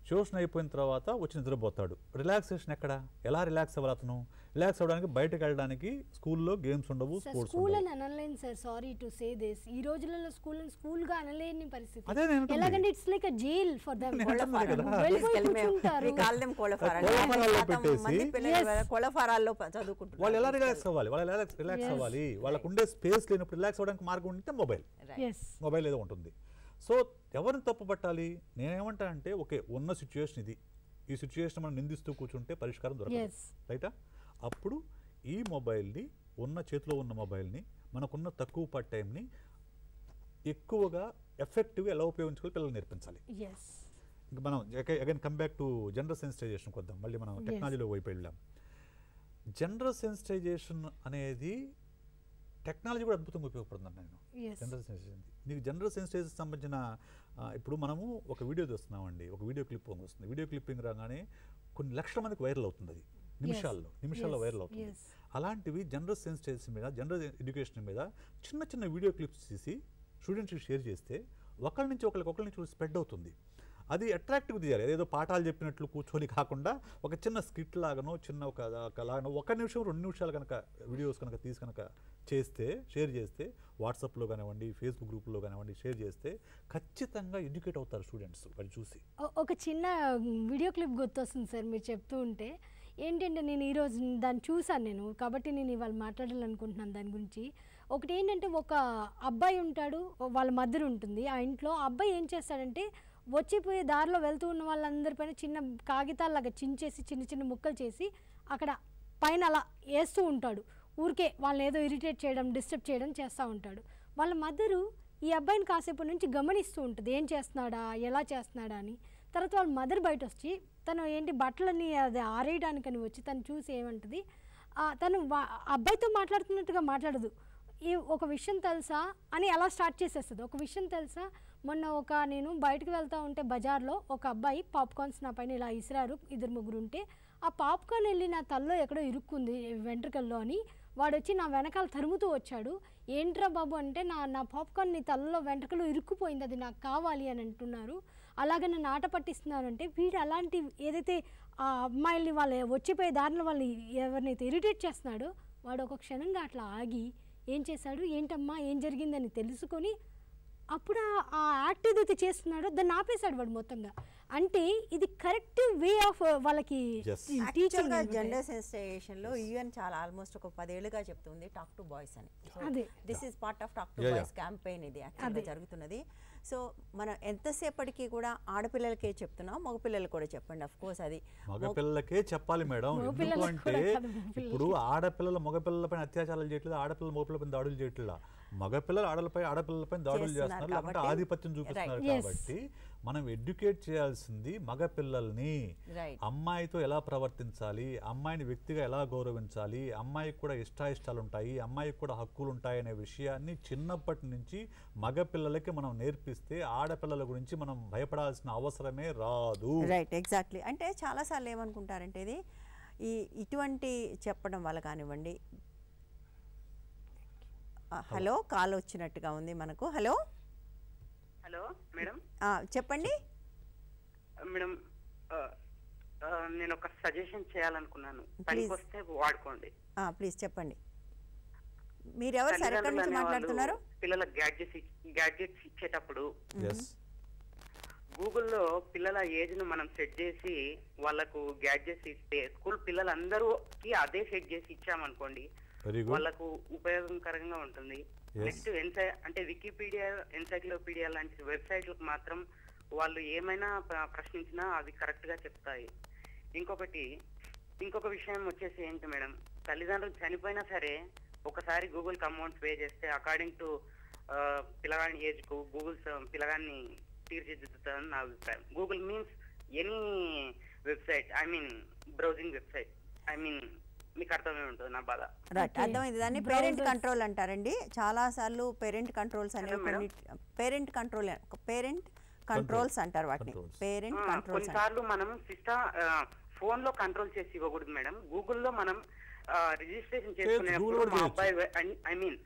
ట్యూషన్ అయిపోయిన తర్వాత వచ్చి నిద్రపోతాడు రిలాక్సేషన్ ఎక్కడ ఎలా రిలాక్స్ అవ్వాలి అతను రిలాక్స్ అవ్వడానికి బయటకు వెళ్ళడానికి స్కూల్లో గేమ్స్ ఉండవు సార్ స్పోర్ట్స్ స్కూల్ ఉండవు అని అనలేను sir sorry to say this ఈ రోజులలో స్కూల్ అని స్కూల్ గా అనలేని పరిస్థితి అదే నేను అంటుంది. ఎలాగంటే it's like a jail for them నేను అంటున్నాను కదా. వెళ్ళిపోయి కూర్చుంటారు కోళ్ళ కోళ్ళ ఫారాల్లో పెట్టేసి- కోళ్ళ ఫారాల్లో చదువుకుంటున్నారు వాళ్ళు ఎలా రిలాక్స్ అవ్వాలి వాళ్ళు ఎలా రిలాక్స్ Yes. అవ్వాలి వాళ్ళకు ఉండే స్పేస్ లేనప్పుడు రిలాక్స్ అవ్వడానికి మార్గం ఉంటే మొబైల్ ఎస్ మొబైల్ ఏదో ఉంటుంది సో ఎవరిని తప్పు పట్టాలి నేనేమంటానంటే ఓకే ఉన్న సిచ్యుయేషన్ ఇది ఈ సిచ్యుయేషన్ మనం నిందిస్తూ కూర్చుంటే పరిష్కారం దొరకదు Yes. రైటా అప్పుడు ఈ మొబైల్ని ఉన్న చేతిలో ఉన్న మొబైల్ని మనకున్న తక్కువ పాటు టైంని ఎక్కువగా ఎఫెక్టివ్గా ఎలా ఉపయోగించుకోవాలి పిల్లలు నేర్పించాలి ఎస్ ఇంకా మనం again come back to general సెన్సిటైజేషన్కి వద్దాం మళ్ళీ మనం Yes. టెక్నాలజీలో వైపు వెళ్ళాం జనరల్ సెన్సిటైజేషన్ అనేది టెక్నాలజీ కూడా అద్భుతంగా ఉపయోగపడుతుంది నేను Yes. జనరల్ సెన్సిటైజేషన్ నీకు జనరల్ సెన్సిటైజేషన్ సంబంధించిన ఆ, ఇప్పుడు మనము ఒక వీడియో చూస్తున్నామండి ఒక వీడియో క్లిప్పింగ్ వస్తుంది వీడియో క్లిప్పింగ్ రాగానే కొన్ని లక్షల మందికి వైరల్ అవుతుంది అది నిమిషాల్లో నిమిషాల్లో Yes. వైరల్ అవుతుంది Yes. అలాంటివి జనరల్ సెన్సిటైజేషన్ మీద జనరల్ ఎడ్యుకేషన్ మీద చిన్న చిన్న వీడియో క్లిప్స్ తీసి స్టూడెంట్స్కి షేర్ చేస్తే ఒకరి నుంచి ఒకరికి ఒకరి నుంచి స్ప్రెడ్ అవుతుంది అది అట్రాక్టివ్ తీయాలి ఏదో పాఠాలు చెప్పినట్లు కూర్చొని కాకుండా ఒక చిన్న స్కిట్ లాగానో చిన్న ఒక ఒక లాగానో ఒక నిమిషం రెండు నిమిషాలు కనుక వీడియోస్ కనుక తీసి కనుక చేస్తే షేర్ చేస్తే వాట్సాప్లో కానివ్వండి ఫేస్బుక్ గ్రూప్లో కానివ్వండి షేర్ చేస్తే ఖచ్చితంగా ఎడ్యుకేట్ అవుతారు స్టూడెంట్స్ అది చూసి ఒ- ఒక చిన్న వీడియో క్లిప్ గుర్తొస్తుంది సార్ మీరు చెప్తూ ఉంటే ఏంటంటే నేను ఈరోజు దాన్ని చూసాను నేను కాబట్టి నేను ఇవాళ మాట్లాడాలనుకుంటున్నాను దాని గురించి ఒకటి ఏంటంటే ఒక అబ్బాయి ఉంటాడు వాళ్ళ మదర్ ఉంటుంది ఆ ఇంట్లో ఆ అబ్బాయి ఏం చేస్తాడంటే వచ్చిపోయే దారిలో వెళ్తూ ఉన్న వాళ్ళందరిపైన చిన్న కాగితాల్లాగా చించేసి చిన్న చిన్న ముక్కలు చేసి అక్కడ పైన అలా వేస్తూ ఉంటాడు ఊరికే వాళ్ళని ఏదో ఇరిటేట్ చేయడం డిస్టర్బ్ చేయడం చేస్తూ ఉంటాడు వాళ్ళ మదరు ఈ అబ్బాయిని కాసేపు నుంచి గమనిస్తూ ఉంటుంది ఏం చేస్తున్నాడా ఎలా చేస్తున్నాడా అని తర్వాత వాళ్ళ మదర్ బయట వచ్చి తను ఏంటి బట్టలని అది ఆరేయడానికని వచ్చి తను చూసి ఏమంటుంది ఆ, తను వా- అబ్బాయితో మాట్లాడుతున్నట్టుగా మాట్లాడదు ఈ ఒక విషయం తెలుసా అని అలా స్టార్ట్ చేసేస్తుంది ఒక విషయం తెలుసా మొన్న ఒక నేను బయటకు వెళ్తా ఉంటే బజార్లో ఒక అబ్బాయి పాప్కార్న్స్ నా పైన ఇలా ఇసిరారు ఇద్దరు ముగ్గురు ఉంటే ఆ పాప్కార్న్ వెళ్ళి నా తల్లో ఎక్కడో ఇరుక్కుంది వెంట్రుకల్లో అని వాడు వచ్చి నా వెనకాల తరుముతూ వచ్చాడు ఏంట్రా బాబు అంటే నా నా పాప్కార్న్ నీ తలలో వెంట్రుకలు ఇరుక్కుపోయింది అది నాకు కావాలి అని అంటున్నారు అలాగే నన్ను ఆట పట్టిస్తున్నారు అంటే వీడు అలాంటి ఏదైతే ఆ అమ్మాయిల్ని వాళ్ళు వచ్చిపోయే దారిలో వాళ్ళు ఎవరినైతే ఇరిటేట్ చేస్తున్నాడో వాడు ఒక క్షణంగా అట్లా ఆగి ఏం చేశాడు ఏంటమ్మా ఏం జరిగిందని తెలుసుకొని అప్పుడు ఆ- ఆ యాక్ట్ ఏదైతే చేస్తున్నాడో దాన్ని ఆపేశాడు వాడు మొత్తంగా అంటే ఇది కరెక్ట్ వే ఆఫ్ వాళ్ళకి Yes. టీచింగ్ జెండర్ సెన్సిటైజేషన్ లో యూఎన్ చాలా ఆల్మోస్ట్ ఒక పదేళ్లుగా చెప్తుంది టాక్ టు బాయ్స్ అని అదే. This is part of talk to Yeah, yeah. Boys campaign ఇది యాక్చువల్గా జరుగుతున్నది సో మనం ఎంతసేపటికి కూడా ఆడపిల్లలకే చెప్తున్నాం మగపిల్లలు కూడా చెప్పండి అఫ్ కోర్స్ అది మగపిల్లలకే చెప్పాలి మేడం ఎందుకు మగపిల్లలకు అంటే కూడా కాదు, మగపిల్లలకి. ఇప్పుడు ఆడపిల్లలు మగపిల్లలపైన అత్యాచారాలు చేయట్లేదు ఆడపిల్లలు మగపిల్లలపైన దాడులు చేయట్లేదు మగపిల్లలు ఆడలపై ఆడపిల్లలపై దాడులు చేస్తున్నారు చేస్తున్నారు లేకుంటే కాబట్టి- ఆధిపత్యం చూపిస్తున్నారు Right. Yes. కాబట్టి మనం ఎడ్యుకేట్ చేయాల్సింది మగపిల్లల్ని Right. అమ్మాయితో ఎలా ప్రవర్తించాలి అమ్మాయిని వ్యక్తిగా ఎలా గౌరవించాలి అమ్మాయికి కూడా ఇష్టాయిష్టాలు ఉంటాయి అమ్మాయికి కూడా హక్కులు ఉంటాయి అనే విషయాన్ని చిన్నప్పటి నుంచి మగపిల్లలకి మనం నేర్పిస్తే ఆడపిల్లల గురించి మనం భయపడాల్సిన అవసరమే రాదు రైట్ ఎగ్జాక్ట్లీ అంటే చాలాసార్లు ఏమనుకుంటారంటే ఇది ఈ ఇటువంటి చెప్పడం వల్ల కానివ్వండి ఆ, హలో కాల్ వచ్చినట్టుగా ఉంది మనకు హలో హలో మేడం ఆ, చెప్పండి మేడం ఆ, ఆ, నేను ఒక సజెషన్ చేయాలనుకున్నాను Please. పనికి వస్తే వాడుకోండి ప్లీజ్ చెప్పండి మీరెవరు సార్ ఎక్కడి తల్లిదండ్రులు నుంచి అనేవాళ్ళు మాట్లాడుతున్నారు పిల్లలకు గ్యాడ్జెట్స్ గ్యాడ్జెట్స్ ఇచ్చేటప్పుడు ఎస్ గూగుల్లో పిల్లల ఏజ్ ను మనం సెట్ చేసి వాళ్ళకు గ్యాడ్జెట్స్ ఇస్తే స్కూల్ పిల్లలందరూకి అదే సెట్ చేసి ఇచ్చామనుకోండి వెరీ గుడ్ వాళ్ళకు ఉపయోగకరంగా ఉంటుంది Yes. నెక్స్ట్ ఎన్సై అంటే వికీపీడియా ఎన్సైక్లోపీడియా లాంటి వెబ్సైట్లకు మాత్రం వాళ్ళు ఏమైనా ప్ర- ప్రశ్నించినా అవి కరెక్ట్ గా చెప్తాయి ఇంకొకటి ఇంకొక విషయం వచ్చేసి ఏంటి మేడం తల్లిదండ్రులు చనిపోయినా సరే ఒకసారి గూగుల్ కి అమౌంట్ పే చేస్తే అకార్డింగ్ టు పిల్లగాని ఏజ్ కు గూగుల్ పిల్లగాన్ని తీర్చిదిద్దుతుందని నా అభిప్రాయం Google means any website I mean browsing website I mean మీకు అర్థమే ఉంటుంది నా బాధ రైట్ Okay. అర్థమైంది దాన్ని పేరెంట్ Browsers. కంట్రోల్ అంటారండి చాలా సార్లు పేరెంట్ కంట్రోల్స్ అనేవి Hello, madam. కొన్ని పేరెంట్ కంట్రోల్ పేరెంట్ కంట్రోల్స్ అంటారు వాటిని Controls. పేరెంట్ ఆ, కంట్రోల్స్ కొన్నిసార్లు మనం సిస్టమ్ ఫోన్ లో కంట్రోల్ చేసి ఇవ్వకూడదు మేడం గూగుల్లో మనం రిజిస్ట్రేషన్ Google చేసుకునేటప్పుడు కూడా మా చేయొచ్చు. అబ్బాయి ఐ మీన్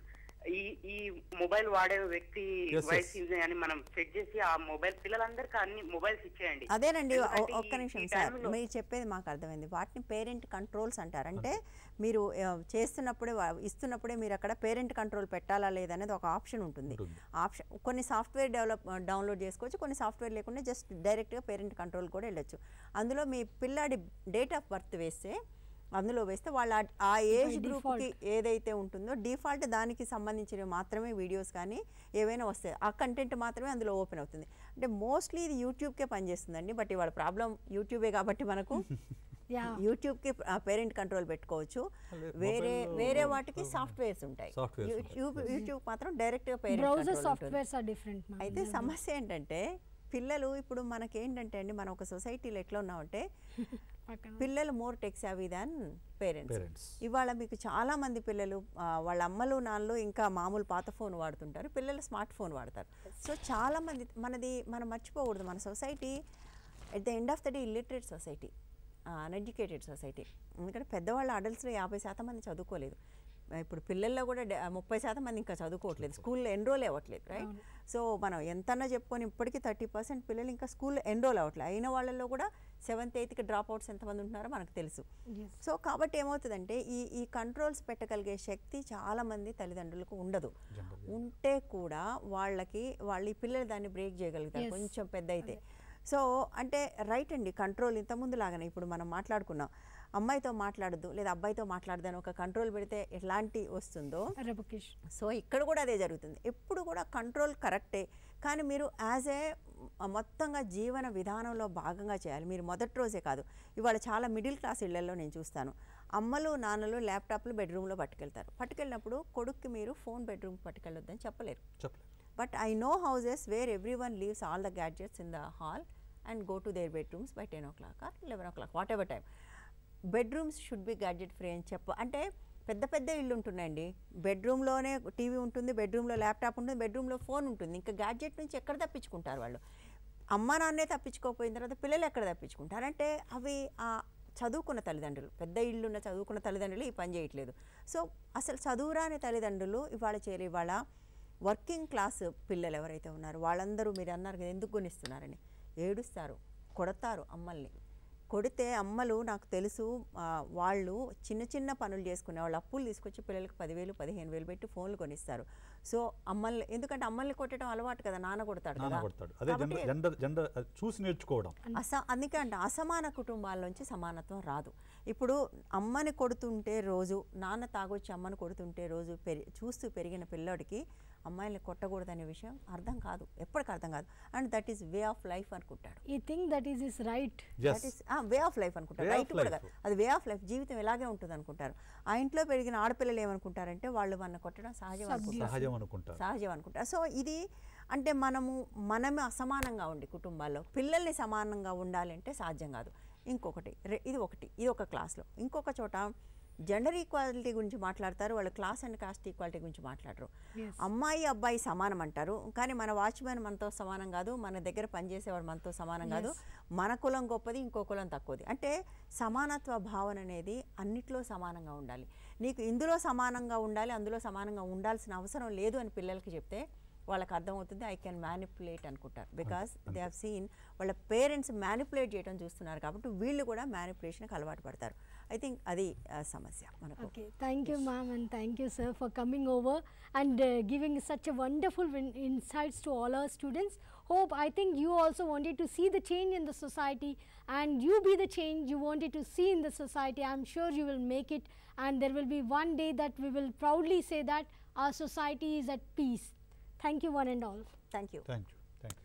ఈ ఈ మొబైల్ వాడే వ్యక్తి Yes, yes. వయసు ఇది అని మనం చెక్ చేసి ఆ మొబైల్ పిల్లలందరికీ అన్ని మొబైల్స్ ఇచ్చేయండి అదేనండి ఒ- ఎందుకంటే ఒక్క ఈ- నిమిషం ఈ సార్ టైంలో- మీరు చెప్పేది మాకు అర్థమైంది వాటిని పేరెంట్ కంట్రోల్స్ అంటారు అంటే మీరు ఆ, చేస్తున్నప్పుడే వా- ఇస్తున్నప్పుడే మీరు అక్కడ పేరెంట్ కంట్రోల్ పెట్టాలా లేదనేది ఒక ఆప్షన్ ఉంటుంది ఉంటుంది. ఆప్షన్ కొన్ని సాఫ్ట్వేర్ డెవలప్ డౌన్లోడ్ చేసుకోవచ్చు కొన్ని సాఫ్ట్వేర్ లేకుండా జస్ట్ డైరెక్ట్గా పేరెంట్ కంట్రోల్ కూడా వెళ్ళొచ్చు అందులో మీ పిల్లాడి డేట్ ఆఫ్ బర్త్ వేస్తే అందులో వేస్తే వాళ్ళ ఆ- ఆ ఏజ్ By గ్రూప్కి ఏదైతే ఉంటుందో డిఫాల్ట్ దానికి సంబంధించినవి మాత్రమే వీడియోస్ కానీ ఏవైనా వస్తాయి ఆ కంటెంట్ మాత్రమే అందులో ఓపెన్ అవుతుంది అంటే మోస్ట్లీ ఇది యూట్యూబ్కే పనిచేస్తుందండి బట్ ఇవాళ ప్రాబ్లం యూట్యూబే కాబట్టి మనకు Yeah. యూట్యూబ్కి పేరెంట్ కంట్రోల్ పెట్టుకోవచ్చు లేదు, వేరే mobile లో వేరే వాటికి అవును. సాఫ్ట్వేర్స్ ఉంటాయి Softwares ఉంటాయి. యూట్యూబ్ యూట్యూబ్ మాత్రం డైరెక్ట్గా పేరెంట్ Browser కంట్రోల్ ఉంటుంది softwares are different, ma'am. అయితే సమస్య ఏంటంటే పిల్లలు ఇప్పుడు మనకేంటంటే అండి మనం ఒక సొసైటీలో ఎట్లా ఉన్నామంటే పక్కన. పిల్లలు మోర్ టెక్స్ అవి దాన్ పేరెంట్స్ Parents. ఇవాళ మీకు చాలా మంది పిల్లలు ఆ, వాళ్ళ అమ్మలు నాన్నలు ఇంకా మామూలు పాత ఫోన్ వాడుతుంటారు పిల్లలు స్మార్ట్ ఫోన్ వాడతారు సో చాలా మంది మనది మనం మర్చిపోకూడదు మన society at the end of the day illiterate society uneducated society ఎందుకంటే పెద్దవాళ్ళ అడల్ట్స్లో యాభై శాతం మంది చదువుకోలేదు ఇప్పుడు పిల్లల్లో కూడా డ- ముప్పై శాతం మంది ఇంకా చదువుకోవట్లేదు స్కూల్లో ఎన్రోల్ అవ్వట్లేదు రైట్ సో మనం ఎంతన్నా చెప్పుకొని ఇప్పటికీ థర్టీ పర్సెంట్ పిల్లలు ఇంకా స్కూల్లో ఎన్రోల్ అవ్వట్లేదు అయిన వాళ్ళల్లో కూడా సెవెంత్ ఎయిత్కి డ్రాప్ అవుట్స్ ఎంతమంది ఉంటున్నారో మనకు తెలుసు Yes. సో కాబట్టి ఏమవుతుందంటే ఈ ఈ కంట్రోల్స్ పెట్టగలిగే శక్తి చాలా మంది తల్లిదండ్రులకు ఉండదు ఉంటే కూడా వాళ్ళకి వాళ్ళ ఈ పిల్లలు దాన్ని బ్రేక్ చేయగలుగుతారు Yes. కొంచెం పెద్ద అయితే సో అంటే రైట్ అండి కంట్రోల్ ఇంతకుముందు లాగానే ఇప్పుడు మనం మాట్లాడుకున్నాం అమ్మాయితో మాట్లాడద్దు లేదా అబ్బాయితో మాట్లాడదని ఒక కంట్రోల్ పెడితే ఎలాంటి వస్తుందో Revocation. సో ఇక్కడ కూడా అదే జరుగుతుంది ఎప్పుడు కూడా కంట్రోల్ కరెక్టే కానీ మీరు యాజ్ ఏ మొత్తంగా జీవన విధానంలో భాగంగా చేయాలి మీరు మొదటి రోజే కాదు ఇవాళ చాలా మిడిల్ క్లాస్ ఇళ్లలో నేను చూస్తాను అమ్మలు నాన్నలు ల్యాప్టాప్లు బెడ్రూమ్లో పట్టుకెళ్తారు పట్టుకెళ్ళినప్పుడు కొడుక్కి మీరు ఫోన్ బెడ్రూమ్ పట్టుకెళ్ళొద్దని చెప్పలేరు చెప్పలేదు but I know houses where everyone leaves all the gadgets in the hall and go to their bedrooms by ten o'clock or eleven o'clock whatever time bedrooms should be gadget free అని చెప్ప అంటే పెద్ద పెద్ద ఇల్లు ఉంటున్నాయండి బెడ్రూమ్లోనే TV ఉంటుంది బెడ్రూమ్లో laptop ఉంటుంది బెడ్రూమ్లో ఫోన్ ఉంటుంది ఇంకా గ్యాడ్జెట్ నుంచి ఎక్కడ తప్పించుకుంటారు వాళ్ళు అమ్మ నాన్నే తప్పించుకోకపోయిన తర్వాత పిల్లలు ఎక్కడ తప్పించుకుంటారు అంటే అవి ఆ చదువుకున్న తల్లిదండ్రులు పెద్ద ఇల్లున్న చదువుకున్న తల్లిదండ్రులు ఈ పని చేయట్లేదు సో అసలు చదువురాని తల్లిదండ్రులు ఇవాళ చేయరు ఇవాళ వర్కింగ్ క్లాస్ పిల్లలు ఎవరైతే ఉన్నారో వాళ్ళందరూ మీరు అన్నారు కదా ఎందుకు కొనిస్తున్నారని ఏడుస్తారు కొడతారు అమ్మల్ని కొడితే అమ్మలు నాకు తెలుసు ఆ, వాళ్ళు చిన్న చిన్న పనులు చేసుకునే వాళ్ళు అప్పులు తీసుకొచ్చి పిల్లలకు పదివేలు పదిహేను వేలు పెట్టి ఫోన్లు కొనిస్తారు సో అమ్మల్ని ఎందుకంటే అమ్మల్ని కొట్టడం అలవాటు కదా నాన్న కొడతాడు నాన్న కదా కొడతాడు అదే కాబట్టి- జెండర్ జెండర్ జెండర్ అది చూసి నేర్చుకోవడం అస అందుకే అంటే అసమాన కుటుంబాల్లోంచి సమానత్వం రాదు ఇప్పుడు అమ్మని కొడుతుంటే రోజు నాన్న తాగొచ్చి అమ్మని కొడుతుంటే రోజు పెరి చూస్తూ పెరిగిన పిల్లోడికి అమ్మాయిల్ని కొట్టకూడదనే విషయం అర్థం కాదు ఎప్పటికీ అర్థం కాదు and that is way of life అనుకుంటాడు You think that is his right? His way of life అనుకుంటారు Way of రైట్ కూడా life. కాదు. అది వే ఆఫ్ లైఫ్ జీవితం ఇలాగే ఉంటుంది అనుకుంటారు ఆ ఇంట్లో పెరిగిన ఆడపిల్లలు ఏమనుకుంటారంటే వాళ్ళు మన కొట్టడం సహజం అనుకుంటారు సహజం అనుకుంటారు సహజం అనుకుంటారు సో ఇది అంటే మనము మనమే అసమానంగా ఉండి కుటుంబాల్లో పిల్లల్ని సమానంగా ఉండాలంటే సాధ్యం కాదు ఇంకొకటి రె- ఇది ఒకటి ఇది ఒక క్లాస్లో ఇంకొక చోట జెండర్ ఈక్వాలిటీ గురించి మాట్లాడతారు వాళ్ళు క్లాస్ అండ్ కాస్ట్ ఈక్వాలిటీ గురించి మాట్లాడరు Yes. అమ్మాయి అబ్బాయి సమానం అంటారు కానీ మన వాచ్మెన్ మనతో సమానం కాదు మన దగ్గర పనిచేసేవాడు మనతో సమానం కాదు మన కులం గొప్పది ఇంకో కులం తక్కువది అంటే సమానత్వ భావన అనేది అన్నిట్లో సమానంగా ఉండాలి నీకు ఇందులో సమానంగా ఉండాలి అందులో సమానంగా ఉండాల్సిన అవసరం లేదు అని పిల్లలకి చెప్తే వాళ్ళకి అర్థమవుతుంది ఐ కెన్ మ్యానిపులేట్ అనుకుంటారు బికాస్ దే హ్యావ్ సీన్ వాళ్ళ పేరెంట్స్ మ్యానిపులేట్ చేయడం చూస్తున్నారు కాబట్టి వీళ్ళు కూడా మ్యానిపులేషన్కి అలవాటు పడతారు ఐ థింక్ అది ఆ, సమస్య మనకు Okay, thank you, ma'am, and thank you, sir, for coming over and uh, giving such a wonderful win- insights to all our students. Hope I think you also wanted to see the change in the society, and you be the change you wanted to see in the society. I'm sure you will make it, and there will be one day that we will proudly say that our society is at peace. Thank you, one and all. Thank you thank you thank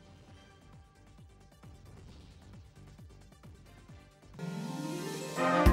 you